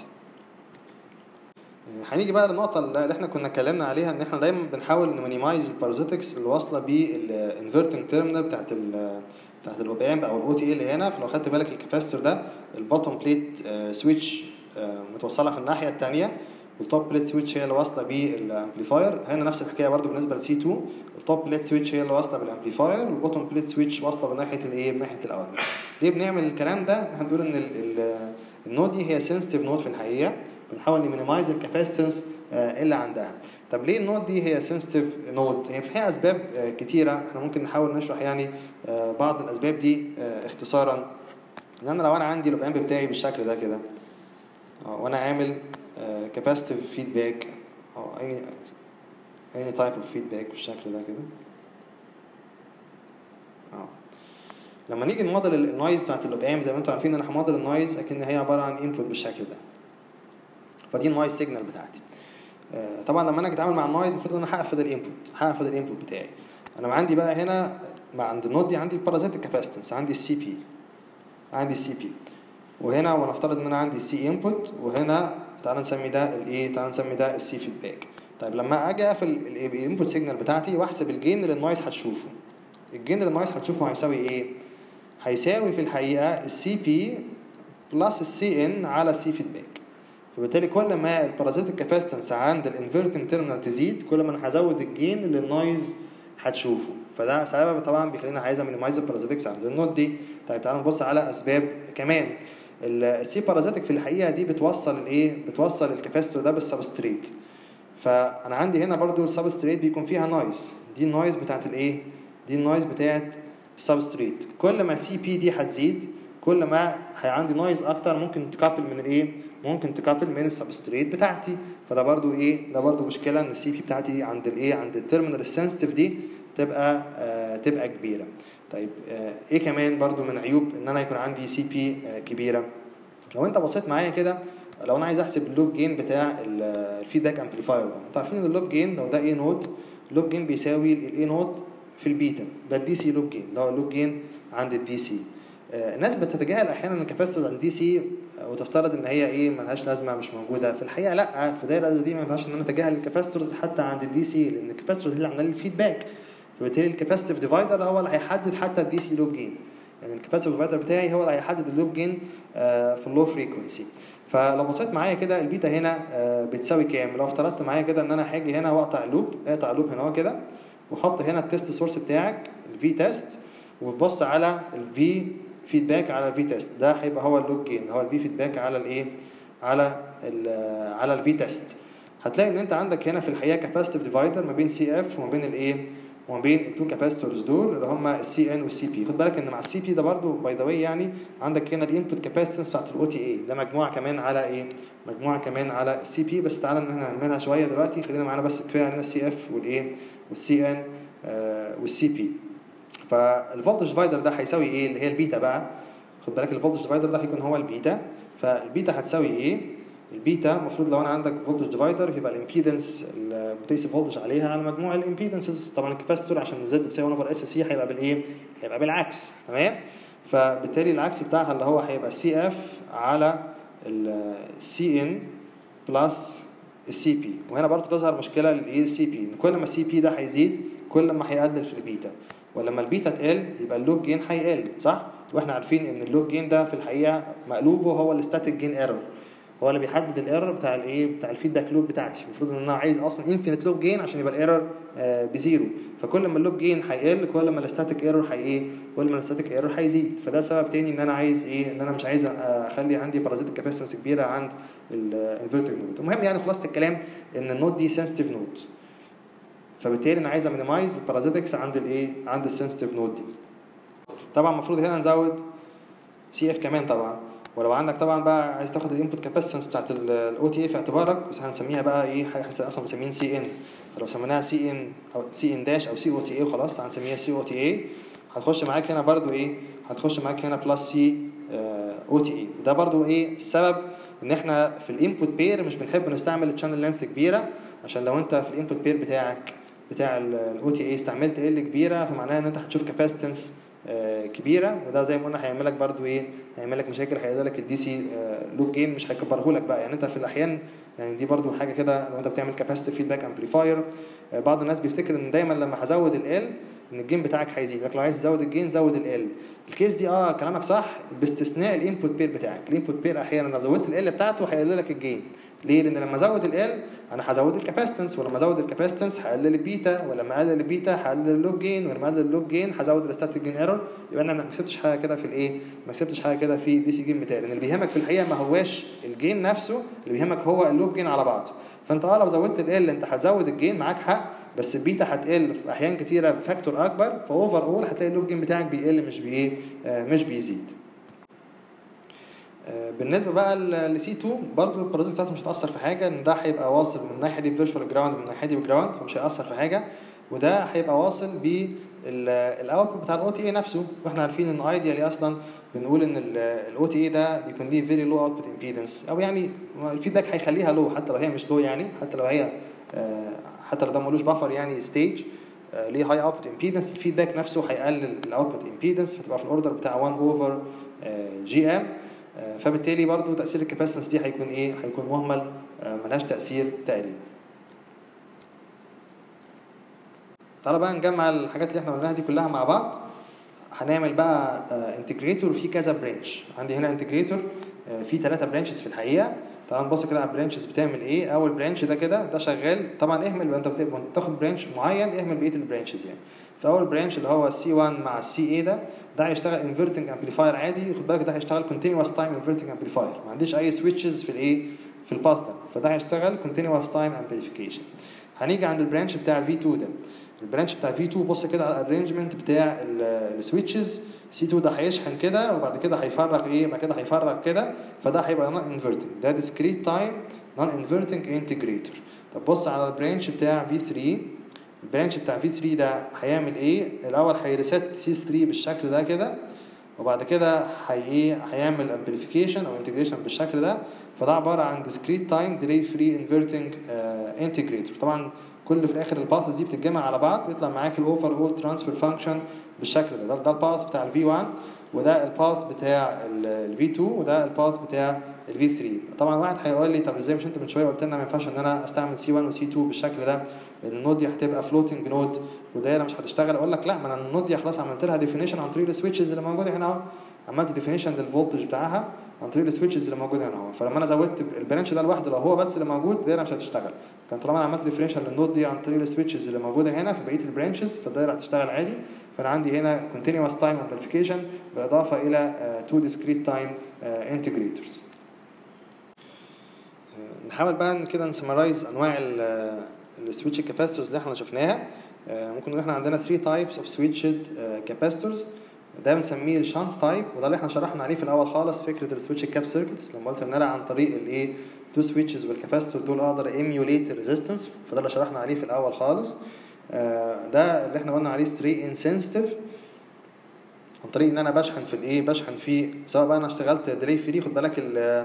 هنيجي بقى للنقطة اللي احنا كنا اتكلمنا عليها ان احنا دايما بنحاول نمينيمايز البارازيتكس اللي واصلة بالانفرتنج تيرمينال بتاعت ال بتاعت الاوب امب او الاو تي اي اللي هنا فلو خدت بالك الكاباستور ده البوتوم بليت سويتش متوصلة في الناحية الثانية والتوب بليت سويتش هي اللي واصلة بالامبليفاير هنا نفس الحكاية برضو بالنسبة لسي 2 التوب بليت سويتش هي اللي واصلة بالامبليفاير والبوتوم بليت سويتش واصلة بناحية الايه بناحية الاوتبوت ليه بنعمل الكلام ده احنا بنقول ان ال- ال- النود دي هي سنسيتيف نود في الحقيقة بنحاول نمينيمايز الكاباسيتنس اللي عندها طب ليه النود دي هي سنسيتيف نود هي في الحقيقه اسباب آه، كتيره احنا ممكن نحاول نشرح يعني آه، بعض الاسباب دي آه، اختصارا ان انا لو انا عندي الاوب امب بتاعي بالشكل ده كده آه، وانا عامل كاباسيتيف فيدباك او اي اي تايب اوف فيدباك بالشكل ده كده اه لما نيجي نموديل النويز بتاعت الاوب امب زي ما انتم عارفين انا هموديل النويز اكن هي عباره عن انبوت بالشكل ده فدي النويز سيجنال بتاعتي آه، طبعا لما انا اجي اتعامل مع النويز المفروض ان انا هقفل الانبوت هقفل الانبوت بتاعي انا عندي بقى هنا مع عند النود دي عندي البارازيتيك كاباسيتنس عندي السي بي عندي السي بي وهنا ونفترض ان انا عندي السي انبوت وهنا تعال نسمي ده الايه تعال نسمي ده السي فيدباك طيب لما اجي اقفل الانبوت سيجنال بتاعتي واحسب الجين اللي النويز هتشوفه الجين اللي النويز هتشوفه هيساوي ايه هيساوي في الحقيقه السي بي بلس السي ان على السي فيدباك فبالتالي كل ما البارازيتيك كاباسيتنس عند الانفيرتنج تيرمينال تزيد كل ما انا هزود الجين اللي النويز هتشوفه فده سبب طبعا بيخلينا عايز امينيمايز البارازيتكس عند النوت دي طيب تعالوا نبص على اسباب كمان السي بارازيتك في الحقيقه دي بتوصل الايه بتوصل الكاباستور ده بالسبستريت فانا عندي هنا برضو السبستريت بيكون فيها نويز دي النويز بتاعت الايه دي النويز بتاعت السبستريت كل ما سي بي دي هتزيد كل ما هي عندي نويز اكتر ممكن تكابل من الايه ممكن تكابل من السبستريت بتاعتي فده برضو ايه ده برضو مشكله ان السي بي بتاعتي عند الايه عند التيرمينال السنسيتيف دي تبقى آه تبقى كبيره طيب آه ايه كمان برضو من عيوب ان انا يكون عندي سي بي آه كبيره لو انت بصيت معايا كده لو انا عايز احسب اللوب جين بتاع الفيدباك امبليفاير ده انتوا عارفين ان اللوب جين لو ده اي نود اللوب جين بيساوي الاي نود في البيتا ده الدي سي لوب جين ده هو اللوب جين عند الدي سي الناس بتتجاهل احيانا الكاباسيتور عند الدي سي وتفترض ان هي ايه ملهاش لازمه مش موجوده في الحقيقه لا في دايره دي ما ينفعش ان انا اتجاهل الكاباسيتورز حتى عند الدي سي لان الكاباسيتورز اللي عامله لي الفيدباك فبالتالي الكاباسيتيف ديفايدر هو اللي هيحدد حتى الدي سي لوب جين يعني الكاباسيتيف ديفايدر بتاعي هو اللي هيحدد اللوب جين في اللو فريكونسي فلو بصيت معايا كده البيتا هنا بتساوي كام لو افترضت معايا كده ان انا هاجي هنا واقطع اللوب اقطع اللوب هنا هو كده وحط هنا التست سورس بتاعك الفي تيست وتبص على الفي فيدباك على الفي تيست ده هيبقى هو اللوب جين هو الفي فيدباك على الايه على ال على الفي تيست هتلاقي ان انت عندك هنا في الحقيقه كاباسيتيف ديفايدر ما بين سي اف وما بين الايه وما بين التو كاباسيتورز دول اللي هم السي ان والسي بي خد بالك ان مع السي بي ده برضو باي ذا يعني عندك هنا الانبوت كاباسيتنس بتاعت الاو تي اي ده مجموعه كمان على ايه مجموعه كمان على السي بي بس تعالى ان احنا نعملها شويه دلوقتي خلينا معانا بس كفايه علينا السي اف والايه والسي ان آه والسي بي فالفولتج ديفايدر ده هيساوي ايه اللي هي البيتا بقى خد بالك الفولتج ديفايدر ده هيكون هو البيتا فالبيتا هتساوي ايه البيتا المفروض لو انا عندك فولتج ديفايدر يبقى الامبيدنس اللي بتقيس الفولتج عليها على مجموع الامبيدنسز طبعا الكاباسيتور عشان زد بتساوي 1 اوفر اس سي هيبقى بالايه؟ هيبقى بالعكس تمام؟ فبالتالي العكس بتاعها اللي هو هيبقى سي اف على السي ان بلس السي بي وهنا برضه تظهر مشكله للايه السي بي ان كل ما السي بي ده هيزيد كل ما هيقلل في البيتا ولما البيتا تقل يبقى اللوب جين هيقل صح؟ واحنا عارفين ان اللوب جين ده في الحقيقه مقلوبه هو الستاتيك جين ايرور هو اللي بيحدد الايرور بتاع الايه بتاع الفيدباك لوب بتاعتي المفروض ان انا عايز اصلا انفينيت لوب جين عشان يبقى الايرور آه بزيرو فكل ما اللوب جين هيقل كل ما الاستاتيك ايرور هي ايه كل ما الاستاتيك ايرور هيزيد فده سبب تاني ان انا عايز ايه ان انا مش عايز اخلي عندي بارازيتيك كاباسيتنس كبيره عند الانفيرتنج نود المهم يعني خلاصه الكلام ان النود دي سنسيتيف نود فبالتالي انا عايز امينيمايز البارازيتكس عند الايه عند السنسيتيف نود دي طبعا المفروض هنا نزود سي اف كمان طبعا ولو عندك طبعا بقى عايز تاخد الانبوت كاباسيتنس بتاعت الاو تي اي في اعتبارك بس هنسميها بقى ايه حاجه احنا اصلا مسمين سي ان فلو سميناها سي ان او سي ان داش او سي او تي اي وخلاص هنسميها سي او تي اي هتخش معاك هنا برضو ايه هتخش معاك هنا بلس سي او تي اي وده برضو ايه السبب ان احنا في الانبوت بير مش بنحب نستعمل الشانل لينث كبيره عشان لو انت في الانبوت بير بتاعك بتاع الاو تي اي استعملت ال كبيره فمعناها ان انت هتشوف كاباسيتنس كبيره وده زي ما قلنا هيعمل لك برضو ايه هيعمل لك مشاكل هيقلل لك الدي سي لوب جين مش هيكبره لك بقى يعني انت في الاحيان يعني دي برضو حاجه كده لو انت بتعمل كاباسيتي فيدباك امبليفاير بعض الناس بيفتكر ان دايما لما هزود ال ان الجين بتاعك هيزيد لكن لو عايز تزود الجين زود ال الكيس دي اه كلامك صح باستثناء الانبوت بير بتاعك الانبوت بير احيانا لو زودت ال بتاعته هيقلل لك الجين ليه؟ لان لما ازود ال انا هزود الكاباسيتنس ولما ازود الكاباسيتنس هقلل البيتا ولما اقلل البيتا هقلل اللوب جين ولما اقلل اللوب جين هزود الاستاتيك جين ايرور يبقى انا ما كسبتش حاجه كده في الايه؟ ما كسبتش حاجه كده في دي سي جين بتاعي لان اللي بيهمك في الحقيقه ما هواش الجين نفسه اللي بيهمك هو اللوب جين على بعضه فانت اه لو زودت ال انت هتزود الجين معاك حق بس البيتا هتقل في احيان كتيره بفاكتور اكبر فاوفر اول هتلاقي اللوب جين بتاعك بيقل مش بايه؟ آه مش بيزيد. بالنسبه بقى لسي 2 برضه البارازيت بتاعته مش هتاثر في حاجه ان ده هيبقى واصل من الناحيه دي فيرشوال جراوند من الناحيه دي بجراوند فمش هيأثر في حاجه وده هيبقى واصل بالاوتبوت بتاع الاو تي اي نفسه واحنا عارفين ان ايديالي اصلا بنقول ان الاو تي اي ده بيكون ليه فيري لو اوتبوت امبيدنس او يعني الفيدباك هيخليها لو حتى لو هي مش لو يعني حتى لو هي حتى لو ده ملوش بفر يعني ستيج ليه هاي اوتبوت امبيدنس الفيدباك نفسه هيقلل الاوتبوت امبيدنس فتبقى في الاوردر بتاع 1 اوفر جي ام فبالتالي برضو تأثير الكاباسيتنس دي هيكون ايه؟ هيكون مهمل ملهاش تأثير تقريبا. تعالى بقى نجمع الحاجات اللي احنا قلناها دي كلها مع بعض. هنعمل بقى انتجريتور في كذا برانش. عندي هنا انتجريتور آه، في ثلاثه برانشز في الحقيقه تعال نبص كده على البرانشز بتعمل ايه اول برانش ده كده ده شغال طبعا اهمل انت بت- وانت بتاخد برانش معين اهمل بقيه البرانشز يعني فاول برانش اللي هو السي 1 مع السي اي ده ده هيشتغل انفرتنج امبليفاير عادي خد بالك ده هيشتغل كونتينوس تايم انفرتنج امبليفاير ما عنديش اي سويتشز في الايه في الباس ده فده هيشتغل كونتينوس تايم امبليفيكيشن هنيجي عند البرانش بتاع في 2 ده البرانش بتاع في 2 بص كده على الارينجمنت بتاع السويتشز سي 2 ده هيشحن كده وبعد كده هيفرغ ايه بعد كده هيفرغ كده فده هيبقى نون انفرتنج ده ديسكريت تايم نون انفرتنج انتجريتور طب بص على البرانش بتاع في 3 البرانش بتاع في 3 ده هيعمل ايه الاول هيريسيت سي 3 بالشكل ده كده وبعد كده هي ايه هيعمل امبليفيكيشن او انتجريشن بالشكل ده فده عباره عن discrete time delay free inverting uh, integrator طبعا كل في الاخر الباث دي بتتجمع على بعض يطلع معاك الاوفر اول ترانسفير فانكشن بالشكل ده ده, ده الباث بتاع الفي 1 وده الباث بتاع الفي 2 وده الباث بتاع الفي 3 طبعا واحد هيقول لي طب ازاي مش انت من شويه قلت لنا ما ينفعش ان انا استعمل سي 1 وسي 2 بالشكل ده لان النود دي هتبقى فلوتنج نود ودايره مش هتشتغل اقول لك لا ما انا النود دي خلاص عملت لها ديفينيشن عن طريق السويتشز اللي موجوده هنا اهو عملت ديفينيشن للفولتج بتاعها عن طريق السويتشز اللي موجوده هنا اهو فلما انا زودت البرانش ده لوحده لو هو بس اللي موجود الدايره مش هتشتغل كان طالما انا عملت ديفينيشن للنود دي عن طريق السويتشز اللي موجوده هنا في بقيه البرانشز فالدايره هتشتغل عادي فانا عندي هنا continuous time amplification بالاضافه الى uh, two discrete time uh, integrators نحاول بقى كده نسمرايز انواع السويتش كاباسيتورز اللي احنا شفناها ممكن نقول احنا عندنا 3 تايبس اوف سويتشد كاباسيتورز ده بنسميه الشانت تايب وده اللي احنا شرحنا عليه في الاول خالص فكره السويتش كاب سيركتس لما قلت ان انا عن طريق الايه تو سويتشز والكاباسيتور دول اقدر ايميوليت الريزيستنس فده اللي شرحنا عليه في الاول خالص ده اللي احنا قلنا عليه ستري انسنسيتيف عن طريق ان انا بشحن في الايه بشحن فيه سواء بقى انا اشتغلت ديلي فري خد بالك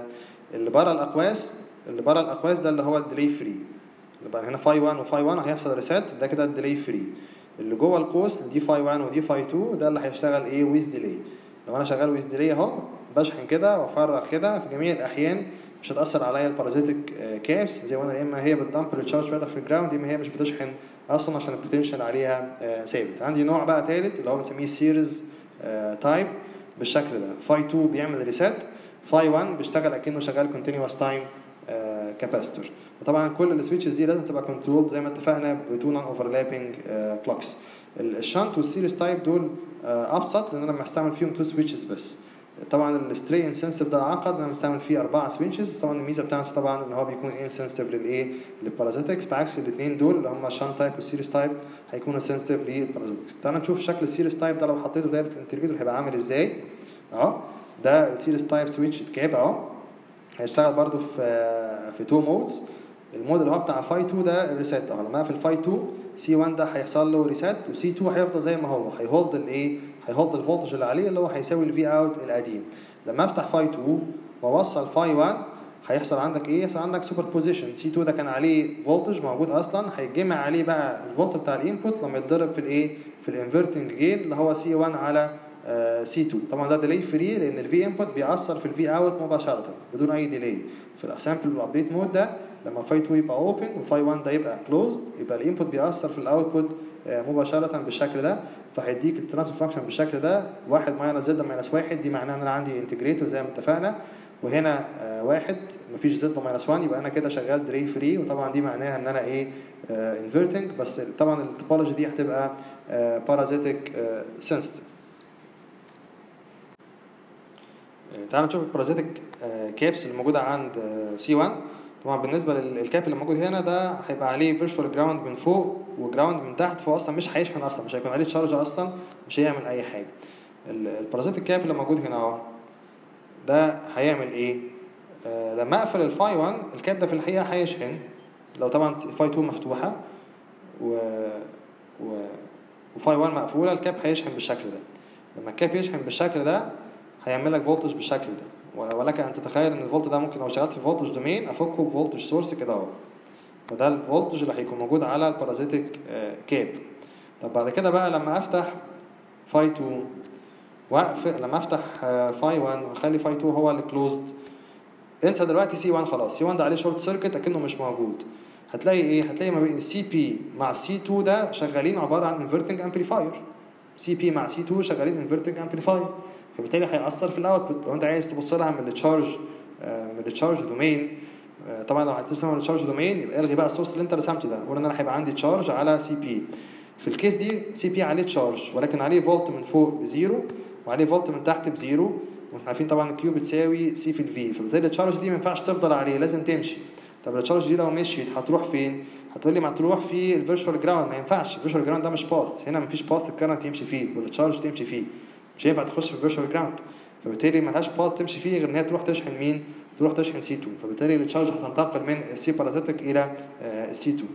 اللي بره الاقواس اللي بره الاقواس ده اللي هو الديلي فري اللي بقى هنا فاي 1 وفاي 1 هيحصل ريسيت ده كده الديلي فري اللي جوه القوس دي فاي 1 ودي فاي 2 ده اللي هيشتغل ايه ويز ديلي لو انا شغال ويز ديلي اهو بشحن كده وافرغ كده في جميع الاحيان مش هتاثر عليا البارازيتك كابس زي ما قلنا يا اما هي بتدمب التشارج بتاعتها في الجراوند يا اما هي مش بتشحن اصلا عشان البوتنشال عليها ثابت عندي نوع بقى ثالث اللي هو بنسميه سيريز تايب بالشكل ده فاي 2 بيعمل ريسيت فاي 1 بيشتغل اكنه شغال كونتينوس تايم كاباستور وطبعا كل السويتشز دي لازم تبقى كنترول زي ما اتفقنا بتو نون اوفرلابنج كلوكس الشانت والسيريز تايب دول ابسط لان انا بستعمل فيهم تو سويتشز بس طبعا الستري انسنسيف ده عقد انا بستعمل فيه اربعه سويتشز طبعا الميزه بتاعته طبعا ان هو بيكون انسنسيتيف للايه للبارازيتكس بعكس الاثنين دول اللي هم الشانت تايب والسيريز تايب هيكونوا سنسيتيف للبارازيتكس تعالى نشوف شكل السيريز تايب ده لو حطيته دايره الانترفيتور هيبقى عامل ازاي اهو ده السيريز تايب سويتش اتكاب اهو هيشتغل برضو في في تو مودز المود اللي هو بتاع فاي 2 ده الريسيت اه لما اقفل فاي 2 سي 1 ده هيحصل له ريسيت وسي 2 هيفضل زي ما هو هيهولد الايه هيهولد الفولتج اللي عليه اللي هو هيساوي الفي اوت القديم لما افتح فاي 2 واوصل فاي 1 هيحصل عندك ايه يحصل عندك سوبر بوزيشن سي 2 ده كان عليه فولتج موجود اصلا هيتجمع عليه بقى الفولت بتاع الانبوت لما يتضرب في الايه في الانفرتنج جين اللي هو سي 1 على سي 2 طبعا ده ديلي فري لان الفي انبوت بيأثر في الفي اوت مباشره بدون اي ديلي في السامبل والابديت مود ده لما فاي 2 يبقى اوبن وفاي 1 ده يبقى كلوزد يبقى الانبوت بيأثر في الاوتبوت مباشره بالشكل ده فهيديك الترانسفير فانكشن بالشكل ده 1 ماينس زد ماينس 1 دي معناها ان انا عندي انتجريتور زي ما اتفقنا وهنا واحد مفيش زد ماينس 1 يبقى انا كده شغال دري فري وطبعا دي معناها ان انا ايه انفرتنج بس طبعا التوبولوجي دي هتبقى بارازيتك سنسيتيف تعالوا نشوف البارازيتك كابس اللي موجوده عند سي 1 طبعا بالنسبه للكاب اللي موجود هنا ده هيبقى عليه فيرتشوال جراوند من فوق وجراوند من تحت فهو اصلا مش هيشحن اصلا مش هيكون عليه تشارج اصلا مش هيعمل اي حاجه البارازيتك كاب اللي موجود هنا اهو ده هيعمل ايه آه لما اقفل الفاي 1 الكاب ده في الحقيقه هيشحن لو طبعا فاي 2 مفتوحه و, و... وفاي 1 مقفوله الكاب هيشحن بالشكل ده لما الكاب يشحن بالشكل ده هيعمل لك فولتج بالشكل ده ولك ان تتخيل ان الفولت ده ممكن لو شغلت في فولتج دومين افكه بفولتج سورس كده اهو فده الفولتج اللي هيكون موجود على البارازيتك كاب طب بعد كده بقى لما افتح فاي 2 واقفل لما افتح فاي 1 واخلي فاي 2 هو اللي كلوزد انسى دلوقتي سي 1 خلاص سي 1 ده عليه شورت سيركت اكنه مش موجود هتلاقي ايه هتلاقي ما بين السي بي مع السي 2 ده شغالين عباره عن انفرتنج امبليفاير سي بي مع سي 2 شغالين انفرتنج امبليفاير فبالتالي هيأثر في الاوتبوت لو انت عايز تبص لها من التشارج من التشارج دومين طبعا لو عايز ترسمها من التشارج دومين يبقى الغي بقى السورس اللي انت رسمته ده قول ان انا هيبقى عندي تشارج على سي بي في الكيس دي سي بي عليه تشارج ولكن عليه فولت من فوق بزيرو وعليه فولت من تحت بزيرو واحنا عارفين طبعا الكيو بتساوي سي في الفي فبالتالي التشارج دي ما ينفعش تفضل عليه لازم تمشي طب التشارج دي لو مشيت هتروح فين؟ هتقول لي ما تروح في الفيرشوال جراوند ما ينفعش الفيرشوال جراوند ده مش باس هنا مفيش باس الكرنت يمشي فيه والتشارج تمشي فيه مش هينفع تخش في الفيرشوال جراوند فبالتالي ملهاش باس تمشي فيه غير ان هي تروح تشحن مين؟ تروح تشحن سي 2 فبالتالي التشارج هتنتقل من السي بارازيتك الى السي 2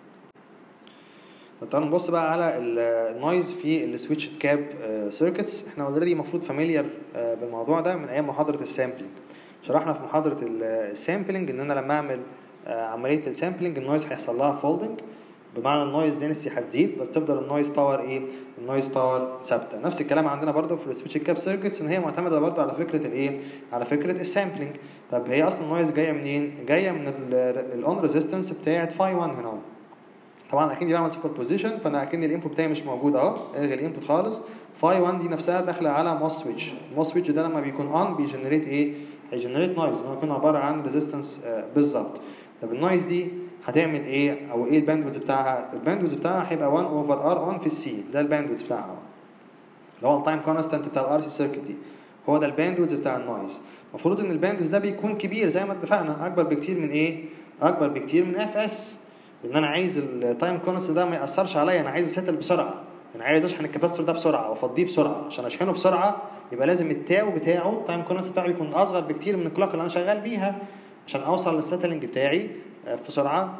طب تعالوا نبص بقى على النويز في السويتش كاب سيركتس احنا اوريدي المفروض فاميليار بالموضوع ده من ايام محاضره السامبلنج شرحنا في محاضره السامبلنج ان انا لما اعمل عمليه السامبلنج النويز هيحصل لها فولدنج بمعنى النويز دينستي هتزيد بس تفضل النويز باور ايه النويز باور ثابته نفس الكلام عندنا برضو في السويتش كاب سيركتس ان هي معتمده برضو على فكره الايه على فكره السامبلنج طب هي اصلا النويز جايه منين جايه من الاون ريزيستنس بتاعه فاي 1 هنا طبعا اكني بعمل سوبر بوزيشن فانا اكن الانبوت بتاعي مش موجود اهو الغي الانبوت خالص فاي 1 دي نفسها داخله على موس سويتش الموس سويتش ده لما بيكون اون بيجنريت ايه هيجنريت نويز هو بيكون عباره عن ريزيستنس بالظبط طب النويز دي هتعمل ايه او ايه الباندويث بتاعها الباندويث بتاعها هيبقى 1 اوفر ار اون في السي ده الباندويث بتاعها اللي هو التايم كونستانت بتاع الار سي سيركت دي هو ده الباندويث بتاع النويز المفروض ان الباندويث ده بيكون كبير زي ما اتفقنا اكبر بكتير من ايه اكبر بكتير من اف اس ان انا عايز التايم كونستانت ده ما ياثرش عليا انا عايز اسيتل بسرعه انا عايز اشحن الكاباستور ده بسرعه وافضيه بسرعه عشان اشحنه بسرعه يبقى لازم التاو بتاعه التايم كونستانت بتاعه يكون اصغر بكتير من الكلوك اللي انا شغال بيها عشان اوصل للسيتلنج بتاعي في سرعه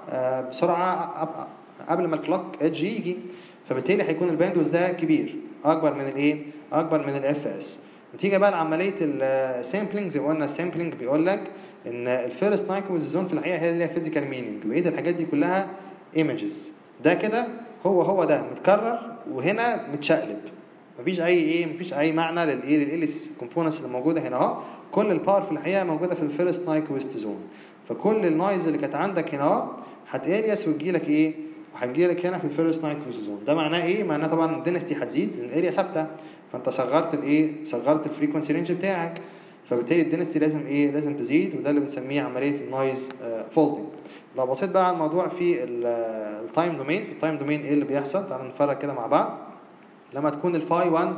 بسرعه قبل ما الكلوك ايدج يجي فبالتالي هيكون الباندوث ده كبير اكبر من الايه اكبر من الاف اس نتيجه بقى لعمليه السامبلنج زي ما قلنا السامبلنج بيقول لك ان الفيرست نايكوز زون في الحقيقه هي اللي ليها فيزيكال مينينج بقيه الحاجات دي كلها ايمجز ده كده هو هو ده متكرر وهنا متشقلب مفيش اي ايه مفيش اي معنى للايه للاليس كومبوننتس اللي موجوده هنا اهو كل الباور في الحقيقه موجوده في الفيرست نايكوست زون فكل النويز اللي كانت عندك هنا اهو هتاليس وتجي لك ايه وهتجي لك هنا في الفيرست نايكوست زون ده معناه ايه معناه طبعا الدينستي هتزيد لان الاريا ثابته فانت صغرت الايه صغرت الفريكونسي رينج بتاعك فبالتالي الدينستي لازم ايه لازم تزيد وده اللي بنسميه عمليه النويز فولدنج لو بصيت بقى على الموضوع في التايم دومين في التايم دومين ايه اللي بيحصل تعالوا نتفرج كده مع بعض لما تكون الفاي 1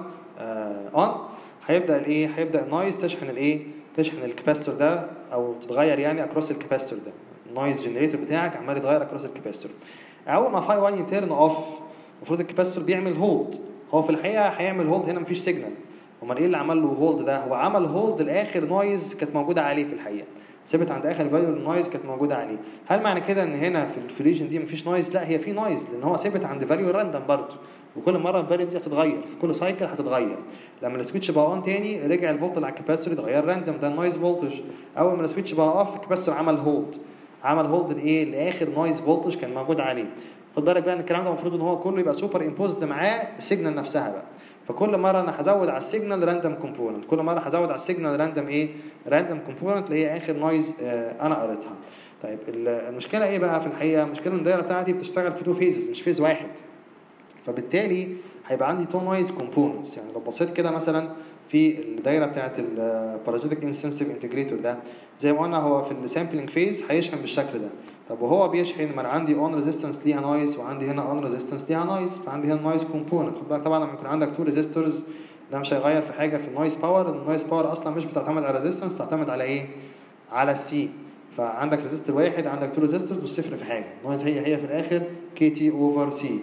اون هيبدا الايه هيبدا النويز تشحن الايه تشحن الكاباستور ده او تتغير يعني اكروس الكاباستور ده النويز جنريتور بتاعك عمال يتغير اكروس الكاباستور اول ما فاي 1 يتيرن اوف المفروض الكاباستور بيعمل هولد هو في الحقيقه هيعمل هولد هنا مفيش سيجنال امال ايه اللي عمل له هولد ده هو عمل هولد لاخر نويز كانت موجوده عليه في الحقيقه ثبت عند اخر فاليو النويز كانت موجوده عليه هل معنى كده ان هنا في الفريجن دي مفيش نويز لا هي في نويز لان هو ثبت عند فاليو راندم برضه وكل مره الفاليو دي هتتغير في كل سايكل هتتغير لما السويتش بقى اون تاني رجع الفولت اللي على الكاباسيتور اتغير راندم ده النويز فولتج اول ما السويتش بقى اوف الكاباسيتور عمل هولد عمل هولد لايه لاخر نويز فولتج كان موجود عليه خد بالك بقى ان الكلام ده المفروض ان هو كله يبقى سوبر امبوزد معاه السيجنال نفسها بقى فكل مره انا هزود على السيجنال راندوم كومبوننت كل مره هزود على السيجنال راندوم ايه راندوم كومبوننت اللي هي اخر نويز آه انا قريتها طيب المشكله ايه بقى في الحقيقه المشكله ان الدايره بتاعتي بتشتغل في تو فيزز مش فيز واحد فبالتالي هيبقى عندي تو نويز كومبوننتس يعني لو بصيت كده مثلا في الدايره بتاعت البارازيتيك انسنسيف انتجريتور ده زي ما قلنا هو في السامبلنج فيز هيشحن بالشكل ده طب وهو بيشحن ما انا عندي اون ريزيستنس ليها نويز وعندي هنا اون ريزيستنس ليها نويز فعندي هنا نويز كومبوننت خد بالك طبعا لما يكون عندك تو ريزيستورز ده مش هيغير في حاجه في النويز باور لان النويز باور اصلا مش بتعتمد على ريزيستنس بتعتمد على ايه على السي فعندك ريزيستور واحد عندك تو ريزيستورز مش تفرق في حاجه النويز هي هي في الاخر كي تي اوفر سي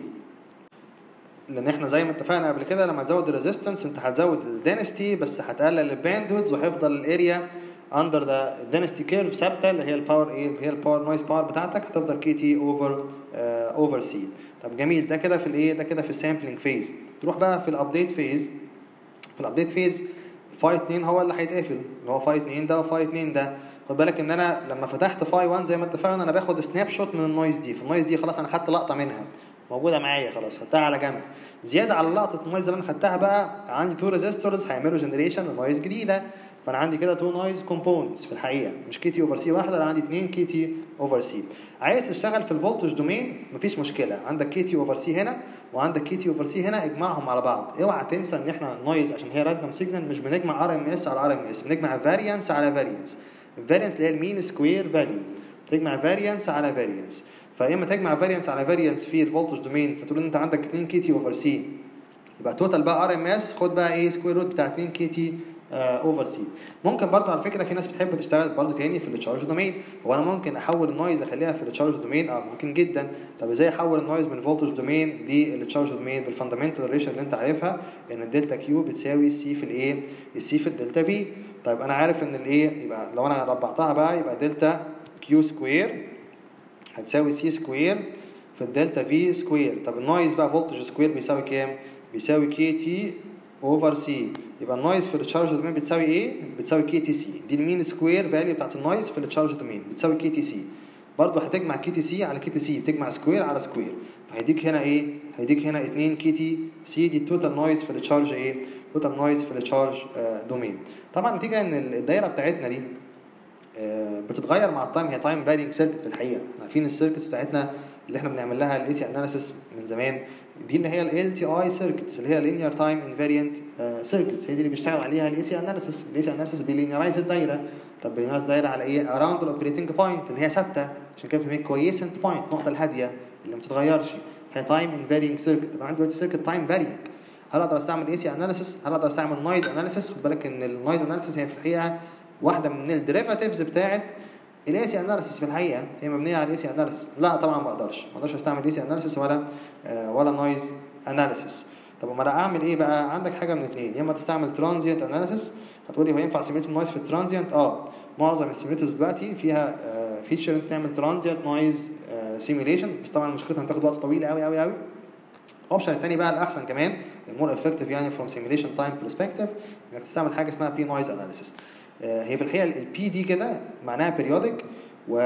لان احنا زي ما اتفقنا قبل كده لما تزود الريزيستنس انت هتزود الدينستي بس هتقلل الباندويدز وهيفضل الاريا اندر ذا دينستي كيرف ثابته اللي هي الباور ايه اللي هي الباور نويز باور بتاعتك هتفضل كي تي اوفر اوفر سي طب جميل ده كده في الايه ده كده في السامبلنج فيز تروح بقى في الابديت فيز في الابديت فيز فاي 2 هو اللي هيتقفل اللي هو فاي 2 ده وفاي 2 ده خد بالك ان انا لما فتحت فاي 1 زي ما اتفقنا انا باخد سناب شوت من النويز دي فالنويز دي خلاص انا خدت لقطه منها موجوده معايا خلاص خدتها على جنب زياده على لقطه النويز اللي انا خدتها بقى عندي تو ريزيستورز هيعملوا جنريشن لنويز جديده فانا عندي كده تو نويز كومبوننتس في الحقيقه مش كي تي اوفر سي واحده انا عندي اتنين كي تي اوفر سي عايز تشتغل في الفولتج دومين مفيش مشكله عندك كي تي اوفر سي هنا وعندك كي تي اوفر سي هنا اجمعهم على بعض اوعى تنسى ان احنا النويز عشان هي راندوم سيجنال مش بنجمع ار ام اس على ار ام اس بنجمع فاريانس على فاريانس الفاريانس اللي هي المين سكوير فاليو تجمع فاريانس على فاريانس فاما تجمع فاريانس على فاريانس في الفولتج دومين فتقول ان انت عندك 2 كي تي اوفر سي يبقى توتال بقى ار ام اس خد بقى ايه سكوير روت بتاع 2 كي تي اوفر سي ممكن برضه على فكره في ناس بتحب تشتغل برضه تاني في التشارج دومين هو انا ممكن احول النويز اخليها في التشارج دومين اه ممكن جدا طب ازاي احول النويز من فولتج دومين للتشارج دومين بالفاندامنتال ريشن اللي انت عارفها ان الدلتا كيو بتساوي السي في الايه السي في الدلتا في طيب انا عارف ان الايه يبقى لو انا ربعتها بقى يبقى دلتا كيو سكوير هتساوي سي سكوير في الدلتا في سكوير طب النويز بقى فولتج سكوير بيساوي كام بيساوي كي تي اوفر سي يبقى النويز في التشارج دومين بتساوي ايه بتساوي كي تي سي دي المين سكوير فاليو بتاعت النويز في التشارج دومين بتساوي كي تي سي برضه هتجمع كي تي سي على كي تي سي بتجمع سكوير على سكوير فهيديك هنا ايه هيديك هنا 2 كي تي سي دي التوتال نويز في التشارج ايه توتال نويز في التشارج دومين طبعا نتيجه ان الدايره بتاعتنا دي بتتغير مع التايم هي تايم فارينج سيركت في الحقيقه احنا عارفين السيركتس بتاعتنا اللي احنا بنعمل لها الاي سي اناليسيس من زمان دي اللي هي ال تي اي سيركتس اللي هي لينير تايم انفاريانت سيركتس هي دي اللي بيشتغل عليها الاي سي اناليسيس الاي سي اناليسيس بيلينيرايز الدايره طب بيلينيرايز الدايره على ايه اراوند الاوبريتنج بوينت اللي هي ثابته عشان كده بنسميها كويسنت بوينت النقطه الهاديه اللي ما بتتغيرش هي تايم انفارينج سيركت طب عندي دلوقتي سيركت تايم فارينج هل اقدر استعمل اي سي اناليسيس هل اقدر استعمل نويز اناليسيس خد بالك ان النويز اناليسيس هي في الحقيقه واحده من الديريفاتيفز بتاعت الاي سي اناليسيس في الحقيقه هي مبنيه على الاي سي اناليسيس لا طبعا ما اقدرش ما اقدرش استعمل اي سي اناليسيس ولا آه ولا نويز اناليسيس طب امال اعمل ايه بقى عندك حاجه من اثنين يا اما تستعمل ترانزيانت اناليسيس هتقولي هو ينفع سيميليت النويز في الترانزيانت اه معظم السيميليترز دلوقتي فيها آه فيتشر انت تعمل ترانزيانت نويز سيميليشن بس طبعا مشكلتها هتاخد وقت طويل قوي قوي قوي الاوبشن الثاني بقى الاحسن كمان المور افكتيف يعني فروم سيميليشن تايم برسبكتيف انك تستعمل حاجه اسمها بي نويز اناليسيس هي في الحقيقه البي دي كده معناها بيريودك و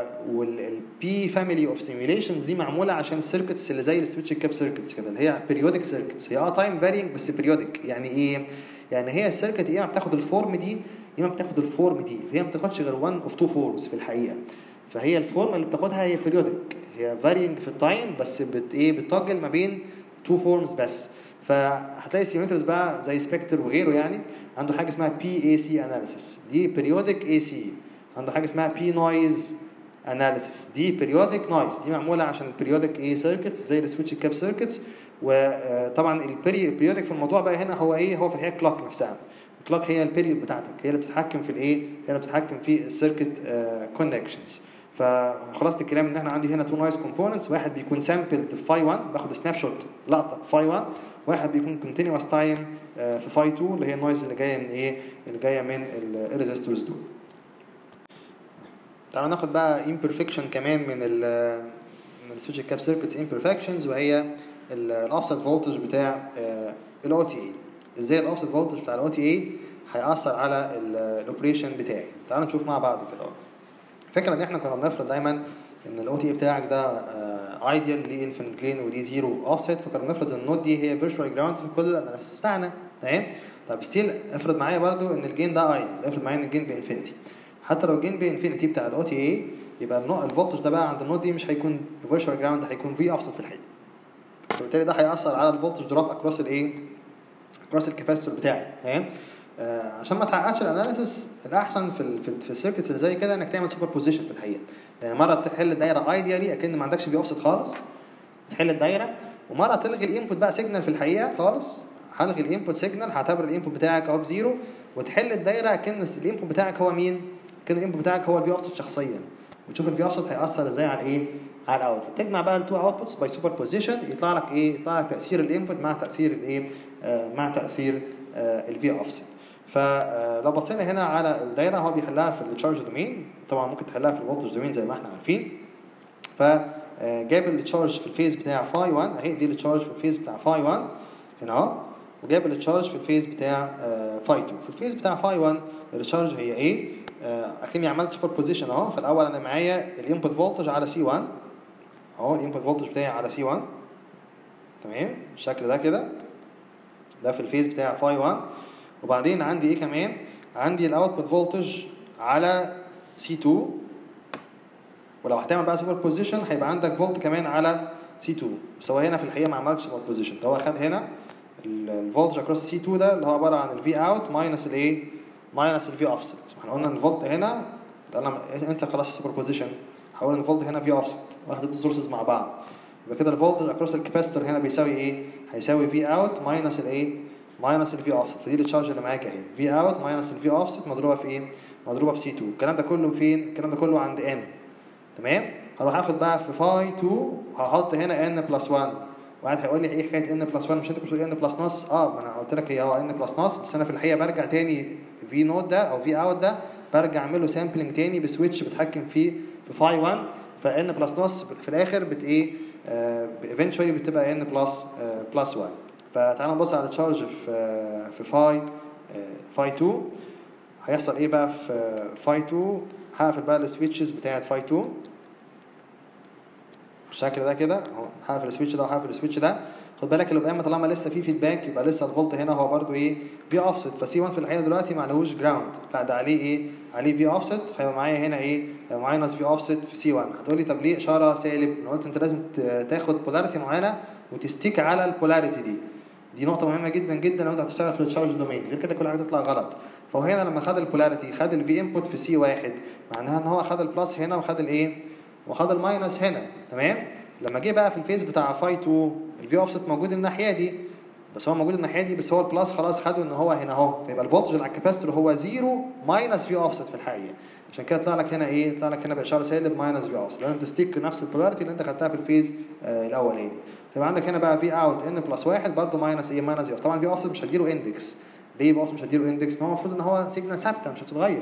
والبي فاميلي اوف سيميليشنز دي معموله عشان السيركتس اللي زي السويتش كاب سيركتس كده اللي هي بيريودك سيركتس هي اه تايم فارينج بس بيريودك يعني ايه؟ يعني هي السيركت يا اما بتاخد الفورم دي يا اما بتاخد الفورم دي فهي ما بتاخدش غير وان اوف تو فورمز في الحقيقه فهي الفورم اللي بتاخدها هي بيريودك هي فارينج في التايم بس بت ايه بتتوجل ما بين تو فورمز بس فهتلاقي سيمترز بقى زي سبكتر وغيره يعني عنده حاجه اسمها بي اي سي اناليسيس دي بيريودك اي سي عنده حاجه اسمها بي نويز اناليسيس دي بيريودك نويز دي معموله عشان البيريودك ايه سيركتس زي السويتش كاب سيركتس وطبعا البيريودك في الموضوع بقى هنا هو ايه هو في الحقيقه كلوك نفسها الكلوك هي البيريود بتاعتك هي اللي بتتحكم في الايه هي اللي بتتحكم في السيركت كونكشنز فخلاص الكلام ان احنا عندي هنا تو نويز كومبوننتس واحد بيكون سامبلد في فاي 1 باخد سناب شوت لقطه في فاي 1 واحد بيكون كونتينوس تايم في فاي 2 اللي هي النويز اللي جايه من ايه اللي جايه من الريزستورز دول تعالوا ناخد بقى imperfection كمان من ال من السويتش كاب سيركتس imperfections وهي الاوفست فولتج بتاع الاو تي اي ازاي الاوفست فولتج بتاع الاو تي اي هيأثر على الاوبريشن بتاعي تعالوا نشوف مع بعض كده فكرة ان احنا كنا بنفرض دايما ان الاو تي اي بتاعك ده ايديال ليه انفينيت جين وليه زيرو اوفست فكنا بنفرض ان النود دي هي فيرتشوال جراوند في كل الاناليسيس بتاعنا تمام طب ستيل افرض معايا برضو ان الجين ده ايديال افرض معايا ان الجين بانفينيتي حتى لو الجين بانفينيتي بتاع الاو تي اي يبقى الفولتج ده بقى عند النود دي مش هيكون فيرتشوال جراوند هيكون في اوفست في الحقيقه فبالتالي ده هيأثر على الفولتج دروب اكروس الايه اكروس الكاباسيتور بتاعي تمام آه عشان ما تحققش الاناليسيس الاحسن في ال في, في السيركتس اللي زي كده انك تعمل سوبر بوزيشن في الحقيقه يعني مره تحل الدايره ايديالي اكن ما عندكش في اوفست خالص تحل الدايره ومره تلغي الانبوت بقى سيجنال في الحقيقه خالص هلغي الانبوت سيجنال هعتبر الانبوت بتاعك اهو بزيرو وتحل الدايره اكن الانبوت بتاعك هو مين؟ كان الانبوت بتاعك هو الفي اوفست شخصيا وتشوف الفي اوفست هيأثر ازاي على ايه؟ على الاوتبوت تجمع بقى التو اوتبوتس باي سوبر بوزيشن يطلع لك ايه؟ يطلع لك تاثير الانبوت مع تاثير الايه؟ آه مع تاثير آه الفي اوفست فلو بصينا هنا على الدايره هو بيحلها في التشارج دومين طبعا ممكن تحلها في الفولتج دومين زي ما احنا عارفين فجاب التشارج في الفيز بتاع فاي 1 اهي دي التشارج في الفيز بتاع فاي 1 هنا اهو وجاب التشارج في الفيز بتاع فاي 2 في الفيز بتاع فاي 1 التشارج هي ايه اكني عملت سوبر بوزيشن اهو فالاول انا معايا الانبوت فولتج على سي 1 اهو الانبوت فولتج بتاعي على سي 1 تمام بالشكل ده كده ده في الفيز بتاع فاي 1 وبعدين عندي ايه كمان عندي الاوتبوت فولتج على سي 2 ولو هتعمل بقى سوبر بوزيشن هيبقى عندك فولت كمان على سي 2 بس هو هنا في الحقيقه ما عملش سوبر بوزيشن ده هو خد هنا الفولتج اكروس سي 2 ده اللي هو عباره عن الفي اوت ماينس الايه ماينس الفي اوفست احنا قلنا ان الفولت هنا ده انا انت خلاص السوبر بوزيشن هقول ان الفولت هنا في اوفست واخد السورسز مع بعض يبقى كده الفولتج اكروس الكاباستور هنا بيساوي ايه هيساوي في اوت ماينس الايه ماينس الفي اوفست فدي التشارج اللي معاك اهي في اوت ماينس الفي اوفست مضروبه في ايه مضروبه في سي 2 الكلام ده كله فين الكلام ده كله عند ان تمام هروح اخد بقى في فاي 2 وهحط هنا ان بلس 1 واحد هيقول لي ايه حكايه ان بلس 1 مش انت كنت بتقول ان بلس نص اه ما انا قلت لك هي هو ان بلس نص بس انا في الحقيقه برجع تاني في نوت ده او في اوت ده برجع اعمل له سامبلنج تاني بسويتش بتحكم فيه في فاي 1 فان بلس نص في الاخر بت ايه ايفينشولي بتبقى ان بلس بلس 1 فتعالى نبص على التشارج في آه، في فاي فاي 2 هيحصل ايه بقى في فاي 2 هقفل بقى السويتشز بتاعت فاي 2 بالشكل ده كده اهو هقفل السويتش ده وهقفل السويتش ده خد بالك اللي قدام طالما لسه في فيدباك يبقى لسه الفولت هنا هو برده ايه في اوفست فسي 1 في الحقيقه دلوقتي ما عليهوش جراوند لا ده عليه ايه عليه في اوفست فيبقى معايا هنا ايه ماينس في اوفست في سي 1 هتقول لي طب ليه اشاره سالب انا قلت انت لازم ت- تاخد بولاريتي معينه وتستيك على البولاريتي دي دي نقطة مهمة جدا جدا لو انت هتشتغل في التشارج دومين غير كده كل حاجة تطلع غلط فهو هنا لما خد البولاريتي خد الفي انبوت في سي واحد معناها ان هو خد البلس هنا وخد الايه وخد الماينس هنا تمام لما جه بقى في الفيز بتاع فاي 2 الفي اوفست موجود الناحية دي بس هو موجود الناحية دي بس هو البلس خلاص خده ان هو هنا اهو فيبقى الفولتج اللي على الكاباستور هو زيرو ماينس في اوفست في الحقيقة عشان كده طلع لك هنا ايه طلع لك هنا باشاره سالب ماينس في اوفست لازم تستيك نفس البولاريتي اللي انت خدتها في الفيز آه الاولاني يبقى عندك هنا بقى في اوت ان بلس واحد برضه ماينس ايه ماينس في طبعا في اوفست مش هديله اندكس ليه في اوفست مش هديله اندكس؟ ان هو المفروض ان هو سيجنال ثابته مش هتتغير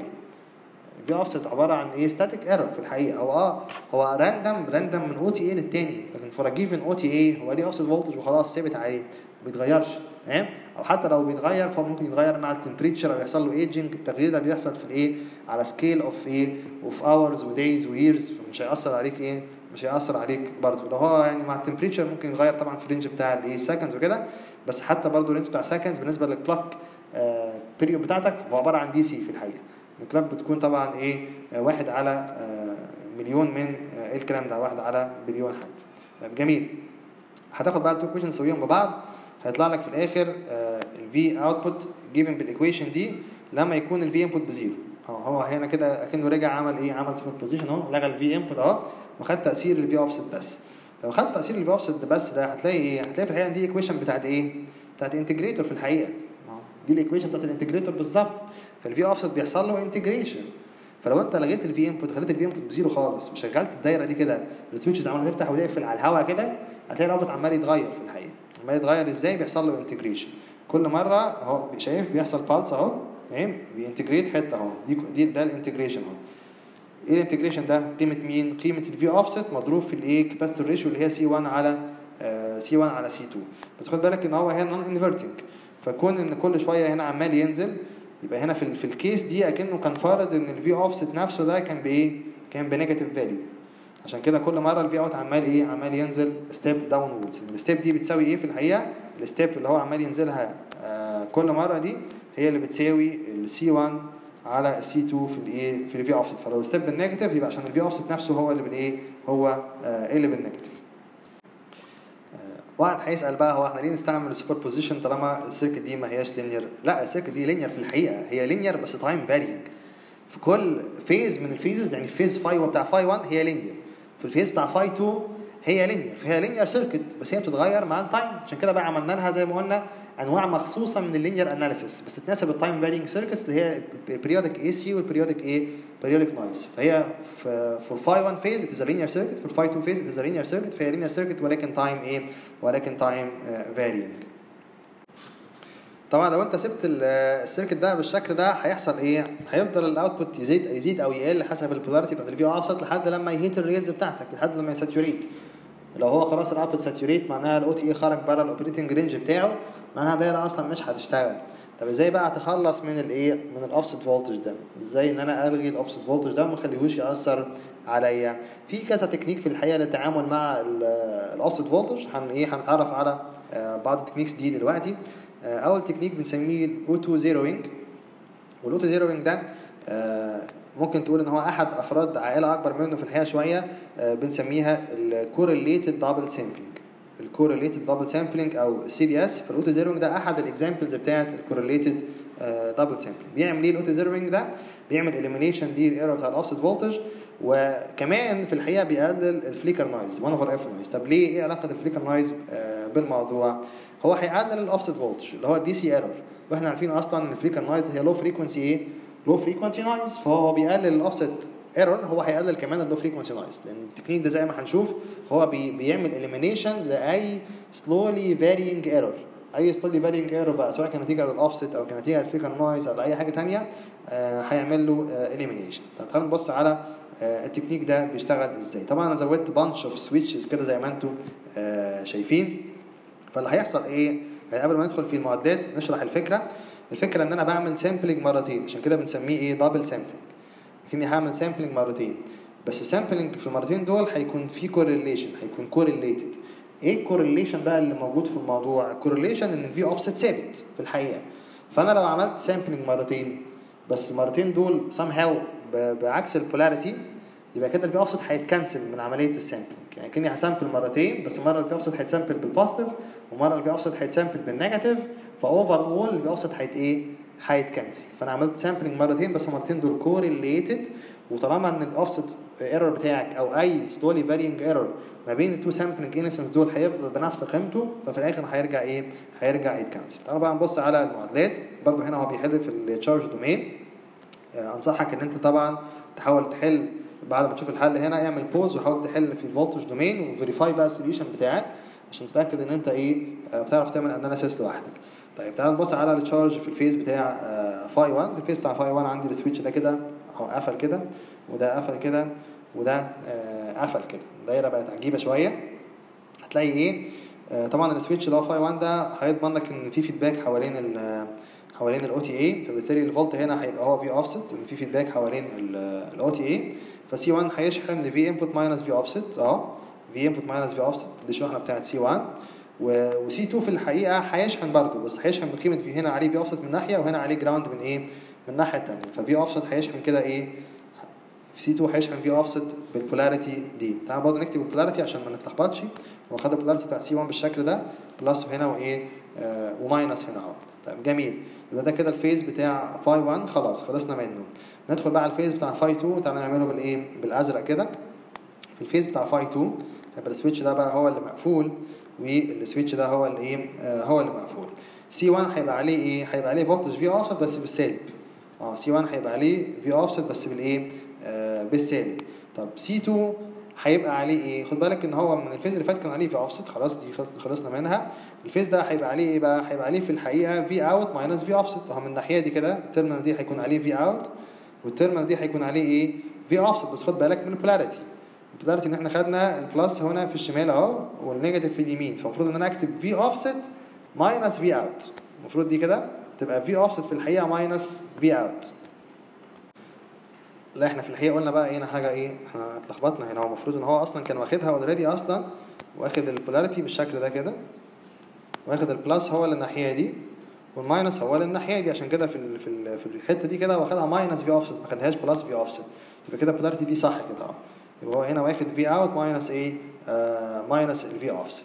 في اوفست عباره عن ايه ستاتيك ايرور في الحقيقه هو اه هو راندم راندم من او تي اي للتاني لكن فور جيفن او تي اي هو ليه اوفست فولتج وخلاص ثابت عليه ما بيتغيرش تمام او حتى لو بيتغير فهو ممكن يتغير مع التمبريتشر او يحصل له ايجنج التغيير ده بيحصل في الايه على سكيل اوف ايه اوف اورز ودايز ويرز فمش هياثر عليك ايه مش هياثر عليك برضه لو هو يعني مع التمبريتشر ممكن يتغير طبعا في الرينج بتاع الايه سكندز وكده بس حتى برضه الرينج بتاع سكندز بالنسبه للكلوك بيريود بتاعتك هو عباره عن دي سي في الحقيقه الكلوك بتكون طبعا ايه آه، واحد على آه، مليون من آه، ايه الكلام ده واحد على بليون حد طيب جميل هتاخد بقى التو كويشن تسويهم ببعض هيطلع لك في الاخر الفي اوتبوت جيفن بالايكويشن دي لما يكون الفي انبوت بزيرو اهو هو هنا كده اكنه رجع عمل ايه عمل سوبر بوزيشن اهو لغى الفي انبوت اهو وخد تاثير الفي اوفست بس لو خدت تاثير الفي اوفست بس ده هتلاقي ايه هتلاقي في الحقيقه دي ايكويشن بتاعت ايه بتاعت انتجريتور في الحقيقه ما هو دي الايكويشن بتاعت الانتجريتور بالظبط فالفي اوفست بيحصل له انتجريشن فلو انت لغيت الفي انبوت خليت الفي انبوت بزيرو خالص وشغلت الدايره دي كده السويتشز عماله تفتح وتقفل على الهواء كده هتلاقي الاوتبوت عمال يتغير في الحقيقه عمال يتغير ازاي بيحصل له انتجريشن كل مره اهو شايف بيحصل بالس اهو تمام بينتجريت حته اهو دي دي ده الانتجريشن اهو ايه الانتجريشن ده قيمه مين قيمه الفي اوفست مضروب في الايه كاباسيتور ريشيو اللي هي سي 1 على سي 1 على سي 2 بس خد بالك ان هو هنا نون انفرتنج فكون ان كل شويه هنا عمال ينزل يبقى هنا في ال- في الكيس دي اكنه كان فارض ان الفي اوفست نفسه ده كان بايه كان بنيجاتيف فاليو عشان كده كل مره الفي اوت عمال ايه عمال ينزل ستيب داون ووردز الستيب دي بتساوي ايه في الحقيقه الستيب اللي هو عمال ينزلها آه كل مره دي هي اللي بتساوي السي 1 على السي 2 في الايه في الفي اوفست فلو الستيب بالنيجاتيف يبقى عشان الفي اوفست نفسه هو اللي بالايه هو آه اللي بالنيجاتيف واحد هيسال بقى هو احنا ليه نستعمل السوبر بوزيشن طالما السيركت دي ما هياش لينير لا السيركت دي لينير في الحقيقه هي لينير بس تايم فارينج في كل فيز من الفيزز يعني فيز فاي بتاع فاي 1 هي لينير في الفيز بتاع فاي 2 هي لينير فهي لينير سيركت بس هي بتتغير مع التايم عشان كده بقى عملنا لها زي ما قلنا انواع مخصوصه من اللينير اناليسيس بس تناسب التايم فارينج سيركتس اللي هي البريودك اي سي والبريودك ايه بريودك نويز فهي في فور فاي 1 فيز ات از لينير سيركت فور فاي 2 فيز ات از لينير سيركت فهي لينير سيركت ولكن تايم ايه ولكن تايم فارينج طبعا لو انت سبت ال- السيركت ده بالشكل ده هيحصل ايه؟ هيفضل الاوتبوت يزيد يزيد او يقل حسب البولاريتي بتاعت الفي اوفست لحد لما يهيت الريلز بتاعتك لحد لما يساتوريت لو هو خلاص الاوتبوت ساتوريت معناها الاو تي اي خرج بره الاوبريتنج رينج بتاعه معناها دايره اصلا مش هتشتغل طب ازاي بقى اتخلص من الايه من الاوفست فولتج ده ازاي ان انا الغي الاوفست فولتج ده وما اخليهوش ياثر عليا في كذا تكنيك في الحقيقه للتعامل مع الاوفست فولتج هن ايه هنتعرف على آه، بعض التكنيكس دي دلوقتي آه، اول تكنيك بنسميه الاوتو زيروينج والاوتو زيروينج ده آه، ممكن تقول ان هو احد افراد عائله اكبر منه في الحقيقه شويه آه، بنسميها الكورليتد دبل سامبلينج الكورليتد دبل سامبلينج او سي دي اس فالاوتو زيروينج ده احد الاكزامبلز بتاعت الكورليتد دبل سامبلينج بيعمل ايه الاوتو زيروينج ده بيعمل اليمينيشن للايرور بتاع الاوفست فولتج وكمان في الحقيقه بيقلل الفليكر نويز 1 اوفر اف نويز طب ليه ايه علاقه الفليكر نويز بالموضوع هو هيقلل الاوفست فولتج اللي هو الدي سي ايرور واحنا عارفين اصلا ان الفليكر نويز هي لو فريكونسي ايه لو فريكونسي نويز فهو بيقلل الاوفست ايرور هو هيقلل كمان اللو فريكونسي نويز لان التكنيك ده زي ما هنشوف هو بي بيعمل اليمينيشن لاي سلولي فارينج ايرور اي سلولي فارينج ايرور بقى سواء كان نتيجه للاوفست او كان نتيجه للفليكر نويز او لاي حاجه ثانيه هيعمل له اليمينيشن طب تعالوا نبص على آه، التكنيك ده بيشتغل ازاي طبعا انا زودت بانش اوف سويتشز كده زي ما انتم آه، شايفين فاللي هيحصل ايه يعني قبل ما ندخل في المعادلات نشرح الفكره الفكره ان انا بعمل سامبلنج مرتين عشان كده بنسميه ايه دبل سامبلنج لكني هعمل سامبلنج مرتين بس سامبلنج في المرتين دول هيكون في كورليشن هيكون كورليتد ايه الكورليشن بقى اللي موجود في الموضوع الكورليشن ان الفي اوفست ثابت في الحقيقه فانا لو عملت سامبلنج مرتين بس المرتين دول somehow ب- بعكس البولاريتي يبقى كده الفي اوفست هيتكنسل من عمليه السامبلنج يعني كاني هسامبل مرتين بس مره الفي اوفست هيتسامبل بالبوزيتيف ومره الفي اوفست هيتسامبل بالنيجاتيف فاوفر اول الفي اوفست هيت ايه هيتكنسل فانا عملت سامبلنج مرتين بس المرتين دول كوريليتد وطالما ان الاوفست ايرور بتاعك او اي ستولي فارينج ايرور ما بين التو سامبلنج انسنس دول هيفضل بنفس قيمته ففي الاخر هيرجع ايه هيرجع يتكنسل تعالوا بقى نبص على المعادلات برضو هنا هو بيحل في التشارج دومين آه، انصحك ان انت طبعا تحاول تحل بعد ما تشوف الحل هنا اعمل بوز وحاول تحل في الفولتج دومين وفيريفاي بقى السوليوشن بتاعك عشان تتاكد ان انت ايه آه، بتعرف تعمل اناليسيس لوحدك طيب تعال نبص على التشارج في الفيز بتاع آه، فاي 1 الفيز بتاع فاي 1 عندي السويتش ده كده اهو قفل كده وده قفل كده وده آه، قفل كده الدايره بقت عجيبه شويه هتلاقي ايه آه، طبعا السويتش اللي هو فاي 1 ده هيضمن لك ان في فيدباك حوالين ال حوالين الاو تي اي فبالتالي الفولت هنا هيبقى هو في اوفست ان في فيدباك حوالين الاو تي اي فسي 1 هيشحن لفي انبوت ماينس في اوفست اهو في انبوت ماينس في اوفست دي الشحنه بتاعت سي 1 وسي 2 في الحقيقه هيشحن برضه بس هيشحن بقيمه في هنا عليه في اوفست من ناحيه وهنا عليه جراوند من ايه من الناحيه الثانيه ففي اوفست هيشحن كده ايه في سي 2 هيشحن في اوفست بالبولاريتي دي تعال برضه نكتب البولاريتي عشان ما نتلخبطش هو خد البولاريتي بتاع سي 1 بالشكل ده بلس هنا وايه آه وماينس هنا اهو طيب جميل يبقى ده كده الفيز بتاع فاي 1 خلاص خلصنا منه ندخل بقى على الفيز بتاع فاي 2 تعالى نعمله بالايه بالازرق كده في الفيز بتاع فاي 2 يبقى السويتش ده بقى هو اللي مقفول والسويتش ده هو اللي ايه آه هو اللي مقفول سي 1 هيبقى عليه ايه هيبقى عليه فولتج في اوفست بس بالسالب اه سي 1 هيبقى عليه في اوفست بس بالايه آه بالسالب طب سي 2 هيبقى عليه ايه خد بالك ان هو من الفيز اللي فات كان عليه في اوفست خلاص دي خلص- خلصنا منها الفيز ده هيبقى عليه ايه بقى هيبقى عليه في الحقيقه في اوت ماينس في اوفست اهو من الناحيه دي كده التيرمينال دي هيكون عليه في اوت والتيرمينال دي هيكون عليه ايه في اوفست بس خد بالك من البولاريتي البولاريتي ان احنا خدنا البلس هنا في الشمال اهو والنيجاتيف في اليمين فالمفروض ان انا اكتب في اوفست ماينس في اوت المفروض دي كده تبقى في اوفست في الحقيقه ماينس في اوت لا احنا في الحقيقه قلنا بقى هنا حاجه ايه احنا اتلخبطنا هنا هو المفروض ان هو اصلا كان واخدها اوريدي اصلا واخد البولاريتي بالشكل ده كده واخد البلس هو اللي الناحيه دي والماينس هو اللي الناحيه دي عشان كده في ال في ال في الحته دي كده واخدها ماينس في اوفست ما خدهاش بلس في اوفست يبقى كده البولاريتي دي صح كده اه يبقى هو هنا واخد في اوت ماينس ايه آه ماينس الفي اوفست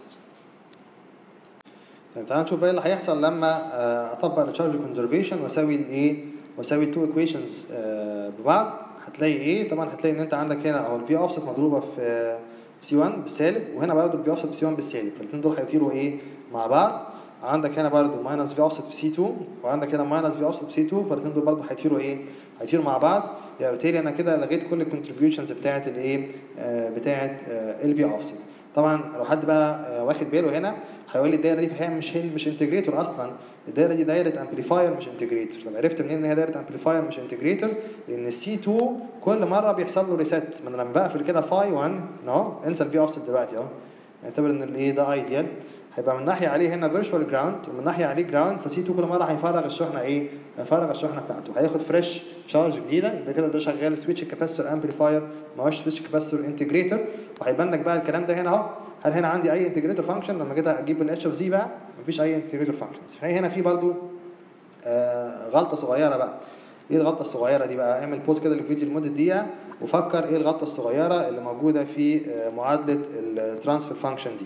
طيب تعالى نشوف بقى اللي هيحصل لما آه، اطبق التشارج كونزرفيشن واساوي الايه واساوي التو ايكويشنز ببعض هتلاقي ايه طبعا هتلاقي ان انت عندك هنا اهو الفي اوفست مضروبه في سي 1 بالسالب وهنا برضه الفي اوفست في سي 1 بالسالب فالاثنين دول هيطيروا ايه مع بعض عندك هنا برضه ماينس في اوفست في سي 2 وعندك هنا ماينس في اوفست في سي 2 فالاثنين دول برضه هيطيروا ايه هيطيروا مع بعض يعني بالتالي انا كده لغيت كل الكونتريبيوشنز بتاعه الايه آه، بتاعه الفي اوفست طبعا لو حد بقى آه، واخد باله هنا هيقول لي الدايره دي هي مش مش انتجريتور اصلا الدايره دي دايره امبليفاير مش انتجريتور طب عرفت منين ان هي دايره امبليفاير مش انتجريتور لان السي 2 كل مره بيحصل له ريست ما انا لما بقفل كده فاي 1 اهو انسى الفي اوفست دلوقتي اهو اعتبر ان الايه ده ايديال هيبقى من ناحيه عليه هنا فيرتشوال جراوند ومن ناحيه عليه جراوند فسي 2 كل مره هيفرغ الشحنه ايه هيفرغ الشحنه بتاعته هياخد فريش شارج جديده يبقى كده ده شغال سويتش كاباسيتور امبليفاير ما هوش سويتش كاباسيتور انتجريتور وهيبان لك بقى الكلام ده هنا اهو هل هنا عندي اي انتجريتور فانكشن لما كده اجيب الاتش اوف زي بقى مفيش اي انتجريتور فانكشنز فهي هنا في برضو آه غلطه صغيره بقى ايه الغلطه الصغيره دي بقى اعمل بوز كده للفيديو لمده دقيقه وفكر ايه الغلطه الصغيره اللي موجوده في معادله الترانسفير فانكشن دي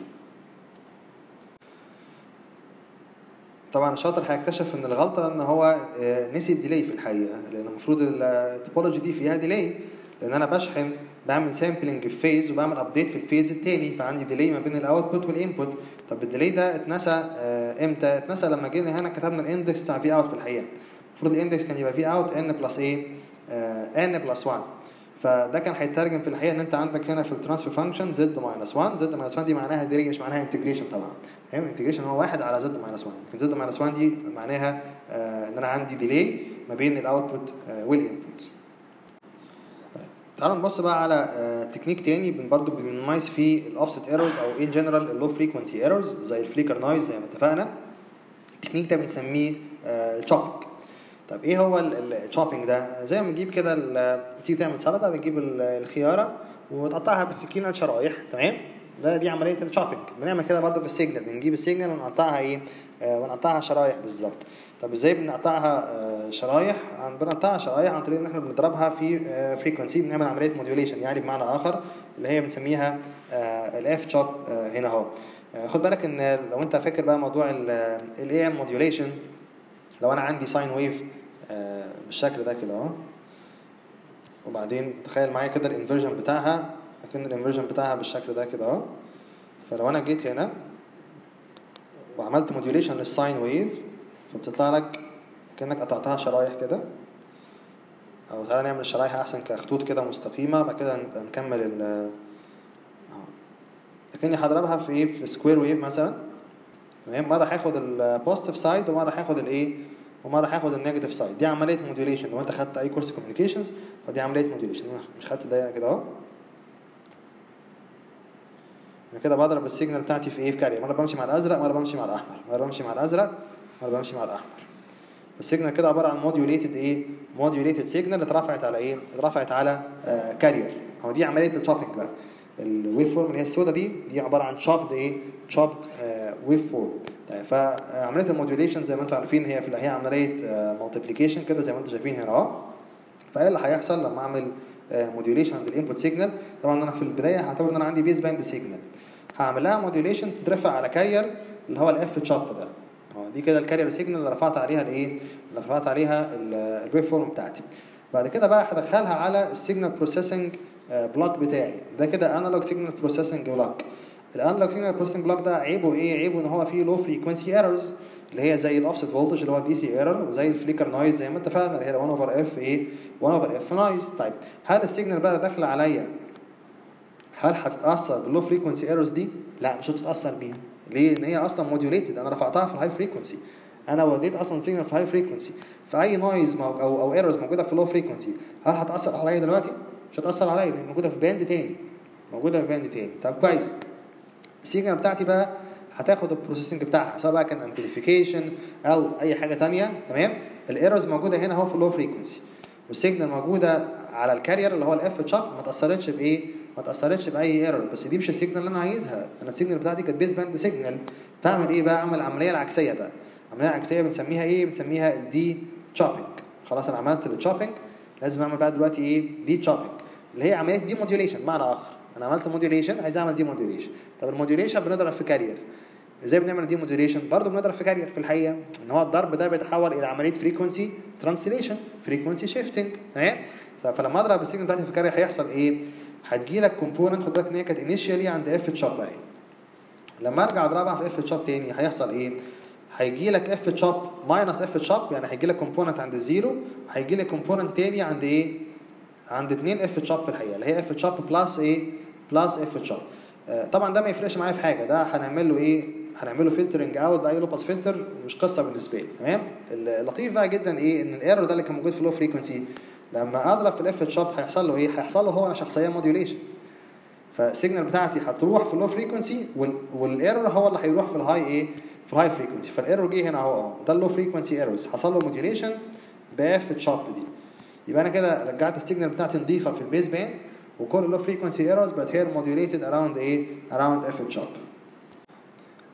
طبعا الشاطر هيكتشف ان الغلطه ان هو نسي الديلي في الحقيقه لان المفروض التوبولوجي دي فيها ديلي لان انا بشحن بعمل سامبلنج في فيز وبعمل ابديت في الفيز الثاني فعندي ديلي ما بين الاوتبوت والانبوت طب الديلي ده اتنسى امتى اتنسى لما جينا هنا كتبنا الاندكس بتاع في اوت في الحقيقه المفروض الاندكس كان يبقى في اوت ان بلس ايه ان بلس 1 فده كان هيترجم في الحقيقه ان انت عندك هنا في الترانسفير فانكشن زد ماينس 1 زد ماينس 1 دي معناها ديلي مش معناها انتجريشن طبعا تمام انتجريشن هو واحد على زد ماينس 1 لكن زد ماينس 1 دي معناها آه ان انا عندي ديلي ما بين الاوتبوت آه والانبوت تعالوا نبص بقى على آه تكنيك تاني برضه بنميز فيه الاوفست ايرورز او ان جنرال اللو فريكونسي ايرورز زي الفليكر نويز زي ما اتفقنا التكنيك ده بنسميه الشوبينج طب ايه هو الشوبينج ده زي ما نجيب كده تيجي تعمل سلطه بتجيب الخياره وتقطعها بالسكينه لشرايح تمام ده دي عمليه الشوبينج بنعمل كده برضه في السيجنال بنجيب السيجنال ونقطعها ايه آه ونقطعها شرايح بالظبط طب ازاي بنقطعها آه شرايح بنقطعها شرايح عن طريق ان احنا بنضربها في آه فريكونسي بنعمل عمليه موديوليشن يعني بمعنى اخر اللي هي بنسميها الاف تشوب هنا اهو خد بالك ان لو انت فاكر بقى موضوع الاي ام موديوليشن لو انا عندي ساين ويف بالشكل ده كده اهو وبعدين تخيل معايا كده الانفرجن بتاعها اكن الانفرجن بتاعها بالشكل ده كده اهو فلو انا جيت هنا وعملت موديوليشن للساين ويف فبتطلع لك كانك قطعتها شرايح كده او تعالى نعمل الشرايح احسن كخطوط كده مستقيمه بعد كده نكمل ال لكني هضربها في ايه في سكوير ويف مثلا تمام مره هاخد البوزيتيف سايد ومره هاخد الايه ومره هاخد النيجاتيف سايد دي عمليه موديوليشن لو انت خدت اي كورس كوميونيكيشنز فدي عمليه موديوليشن مش خدت دايره كده اهو انا كده بضرب السيجنال بتاعتي في ايه في كارير مره بمشي مع الازرق مره بمشي مع الاحمر مره بمشي مع الازرق مره بمشي مع الاحمر السيجنال كده عباره عن موديوليتد ايه موديوليتد سيجنال اترفعت على ايه اترفعت على آه كارير هو دي عمليه الشوبينج بقى الويف فورم اللي هي السوداء دي دي عباره عن شوبد ايه شوبد ويف فورم طيب فعمليه الموديوليشن زي ما انتم عارفين هي في هي عمليه مالتيبليكيشن كده زي ما انتم شايفين هنا اهو فايه اللي هيحصل لما اعمل موديوليشن عند الانبوت سيجنال طبعا انا في البدايه هعتبر ان انا عندي بيز باند سيجنال هعمل لها موديوليشن تترفع على كارير اللي هو الاف تشوب ده دي كده الكارير سيجنال اللي رفعت عليها الايه اللي رفعت عليها الويف فورم بتاعتي بعد كده بقى هدخلها على السيجنال بروسيسنج بلوك بتاعي ده كده انالوج سيجنال بروسيسنج بلوك الانالوج سيجنال بروسيسنج بلوك ده عيبه ايه عيبه ان هو فيه لو فريكوينسي ايرورز اللي هي زي الاوفست فولتج اللي هو الدي سي ايرور وزي الفليكر نويز زي ما اتفقنا اللي هي 1 اوفر اف ايه 1 اوفر اف نويز طيب هل السيجنال بقى داخله عليا هل هتتاثر باللو فريكوينسي ايرورز دي لا مش هتتاثر بيها ليه ان هي اصلا موديوليتد انا رفعتها في الهاي فريكوينسي انا وديت اصلا سيجنال في الهاي فريكوينسي فاي نويز او او ايرورز موجوده في اللو فريكوينسي هل هتاثر عليا دلوقتي مش هتاثر عليا دي موجوده في باند تاني موجوده في باند تاني طب كويس السيجنال بتاعتي بقى هتاخد البروسيسنج بتاعها سواء بقى كان امبليفيكيشن او اي حاجه تانية تمام الايرورز موجوده هنا اهو في اللو فريكوينسي والسيجنال موجوده على الكارير اللي هو الاف تشاب ما تاثرتش بايه ما تاثرتش باي ايرور بس دي مش السيجنال اللي انا عايزها انا السيجنال بتاعتي كانت بيز باند سيجنال تعمل ايه بقى اعمل العمليه العكسيه بقى العمليه العكسيه بنسميها ايه بنسميها الدي تشوبينج خلاص انا عملت التشوبينج لازم اعمل بقى دلوقتي ايه دي تشوبينج اللي هي عمليه دي موديوليشن بمعنى اخر انا عملت موديوليشن عايز اعمل دي موديوليشن طب الموديوليشن بنضرب في كارير ازاي بنعمل دي موديوليشن برضه بنضرب في كارير في الحقيقه ان هو الضرب ده بيتحول الى عمليه فريكونسي ترانسليشن فريكونسي شيفتنج تمام فلما اضرب السيجنال بتاعتي في كارير هيحصل ايه هتجي لك كومبوننت خد بالك ان هي كانت انيشيالي عند اف تشوب اهي لما ارجع اضربها في اف تشوب تاني هيحصل ايه هيجي لك اف تشوب ماينس اف تشوب يعني هيجي لك كومبوننت عند الزيرو وهيجي لك كومبوننت تاني عند ايه عند 2 اف تشوب في الحقيقه اللي هي اف تشوب بلس ايه بلس اف تشوب آه طبعا ده ما يفرقش معايا في حاجه ده هنعمل له ايه هنعمل له فلترنج اوت ده لو باس فلتر مش قصه بالنسبه لي تمام اللطيف بقى جدا ايه ان الايرور ده اللي كان موجود في اللو فريكونسي لما اضرب في الاف تشوب هيحصل له ايه هيحصل له هو انا شخصيه موديوليشن فالسيجنال بتاعتي هتروح في اللو فريكونسي والايرور هو اللي هيروح في الهاي ايه في الهاي فريكونسي فالايرور جه هنا اهو اهو ده اللو فريكونسي ايرورز حصل له موديوليشن باف تشوب دي يبقى انا كده رجعت السيجنال بتاعتي نضيفه في البيز باند وكل اللو فريكونسي ايرورز بقت هي موديوليتد اراوند ايه اراوند اف تشوب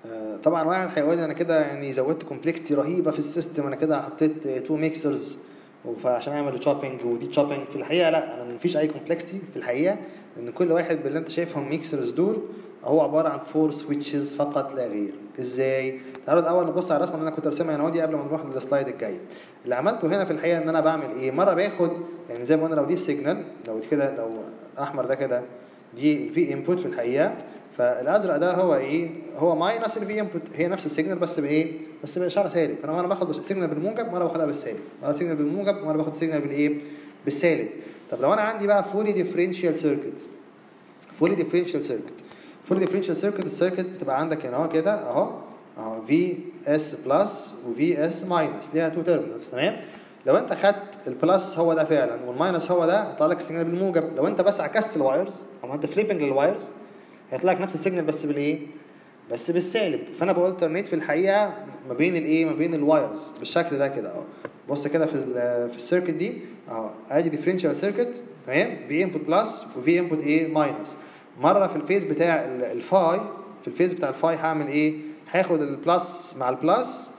طبعا واحد هيقول انا كده يعني زودت كومبلكستي رهيبه في السيستم انا كده حطيت تو ميكسرز فعشان اعمل تشوبينج ودي تشوبينج في الحقيقه لا انا مفيش اي كومبلكسيتي في الحقيقه ان كل واحد باللي انت شايفهم ميكسرز دول هو عباره عن فور سويتشز فقط لا غير ازاي تعالوا الاول نبص على الرسمه اللي انا كنت راسمها هنا دي قبل ما نروح للسلايد الجاي اللي عملته هنا في الحقيقه ان انا بعمل ايه مره باخد يعني زي ما قلنا لو دي السيجنال لو دي كده لو احمر ده كده دي الفي انبوت في الحقيقه فالازرق ده هو ايه هو ماينس الفي انبوت هي نفس السيجنال بس بايه بس باشاره سالب فانا مره باخد السيجنال بالموجب مره باخدها بالسالب مره سيجنال بالموجب مره باخد السيجنال بالايه بالسالب طب لو انا عندي بقى فولي ديفرنشال سيركت فولي ديفرنشال سيركت فولي ديفرنشال سيركت السيركت بتبقى عندك هنا اهو كده اهو اهو في اس بلس وفي اس ماينس ليها تو تيرمينالز تمام لو انت خدت البلس هو ده فعلا والماينس هو ده هيطلع لك السيجنال بالموجب لو انت بس عكست الوايرز او انت فليبنج للوايرز هيطلع لك نفس السيجنال بس بالايه بس بالسالب فانا بالترنيت في الحقيقه ما بين الايه ما بين الوايرز بالشكل ده كده اهو بص كده في ال في السيركت دي اهو ادي ديفرنشال سيركت تمام في انبوت بلس وفي انبوت ايه ماينس مره في الفيز بتاع الفاي في الفيز بتاع الفاي هعمل ايه هاخد البلس مع البلس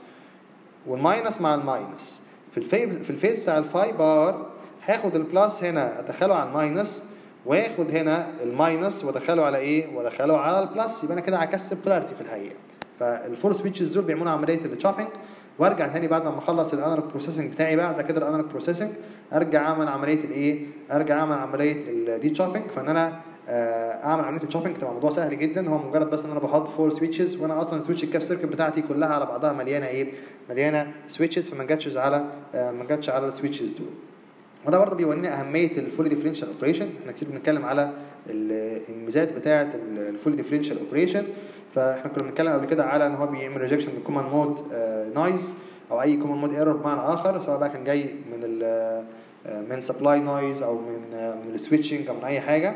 والماينس مع الماينس في الفيز في الفيز بتاع الفاي بار هاخد البلس هنا ادخله على الماينس واخد هنا الماينس وادخله على ايه وادخله على البلس يبقى انا كده عكست البولاريتي في الحقيقه فالفور سويتشز دول بيعملوا عمليه التشوبينج وارجع تاني بعد ما اخلص الانالوج بروسيسنج بتاعي بقى ده كده الانالوج بروسيسنج ارجع اعمل عمليه الايه ارجع اعمل عمليه الدي تشوبينج فان انا اعمل عمليه الشوبينج تبقى موضوع سهل جدا هو مجرد بس ان انا بحط فور سويتشز وانا اصلا سويتش الكاب سيركت بتاعتي كلها على بعضها مليانه ايه مليانه سويتشز فما جاتش على ما جاتش على السويتشز دول وده برضه بيورينا اهميه الفولي ديفرنشال اوبريشن احنا كتير بنتكلم على الميزات بتاعه الفولي ديفرنشال اوبريشن فاحنا كنا بنتكلم قبل كده على ان هو بيعمل ريجكشن للكومن مود نويز او اي كومن مود ايرور بمعنى اخر سواء بقى كان جاي من ال من سبلاي نويز او من من السويتشنج او من اي حاجه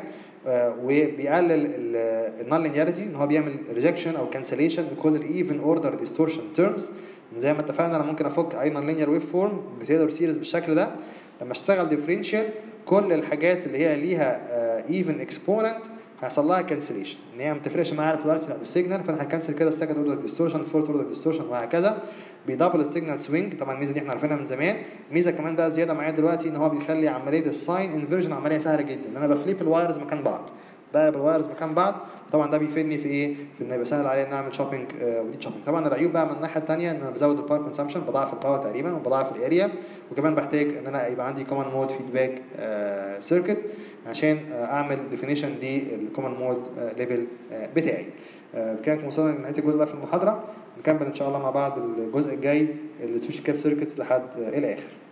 وبيقلل النون لينياريتي ان هو بيعمل ريجكشن او كانسليشن لكل الايفن اوردر ديستورشن تيرمز زي ما اتفقنا انا ممكن افك اي نون لينير ويف فورم بتقدر سيريز بالشكل ده لما اشتغل ديفرنشال كل الحاجات اللي هي ليها ايفن اكسبوننت هيحصل لها كانسليشن ان هي ما بتفرقش معايا البولاريتي بتاعت السيجنال فانا هكنسل كده السكند اوردر ديستورشن الفورث اوردر ديستورشن وهكذا بيدبل السيجنال سوينج طبعا الميزه دي احنا عارفينها من زمان ميزه كمان بقى زياده معايا دلوقتي ان هو بيخلي عمليه الساين انفرجن عمليه سهله جدا ان انا بفليب الوايرز مكان بعض بقلب الوايرز مكان بعض طبعا ده بيفيدني في ايه؟ في ان يبقى سهل عليا ان اعمل شوبينج آه ودي شوبينج طبعا العيوب بقى من الناحيه الثانيه ان انا بزود الباور كونسامشن بضاعف الباور تقريبا وبضاعف الاريا وكمان بحتاج ان انا يبقى عندي كومن مود فيدباك سيركت عشان آه اعمل ديفينيشن للكومن مود ليفل بتاعي آه كان وصلنا لنهايه الجزء ده في المحاضره نكمل ان شاء الله مع بعض الجزء الجاي السويتش كاب سيركتس لحد الاخر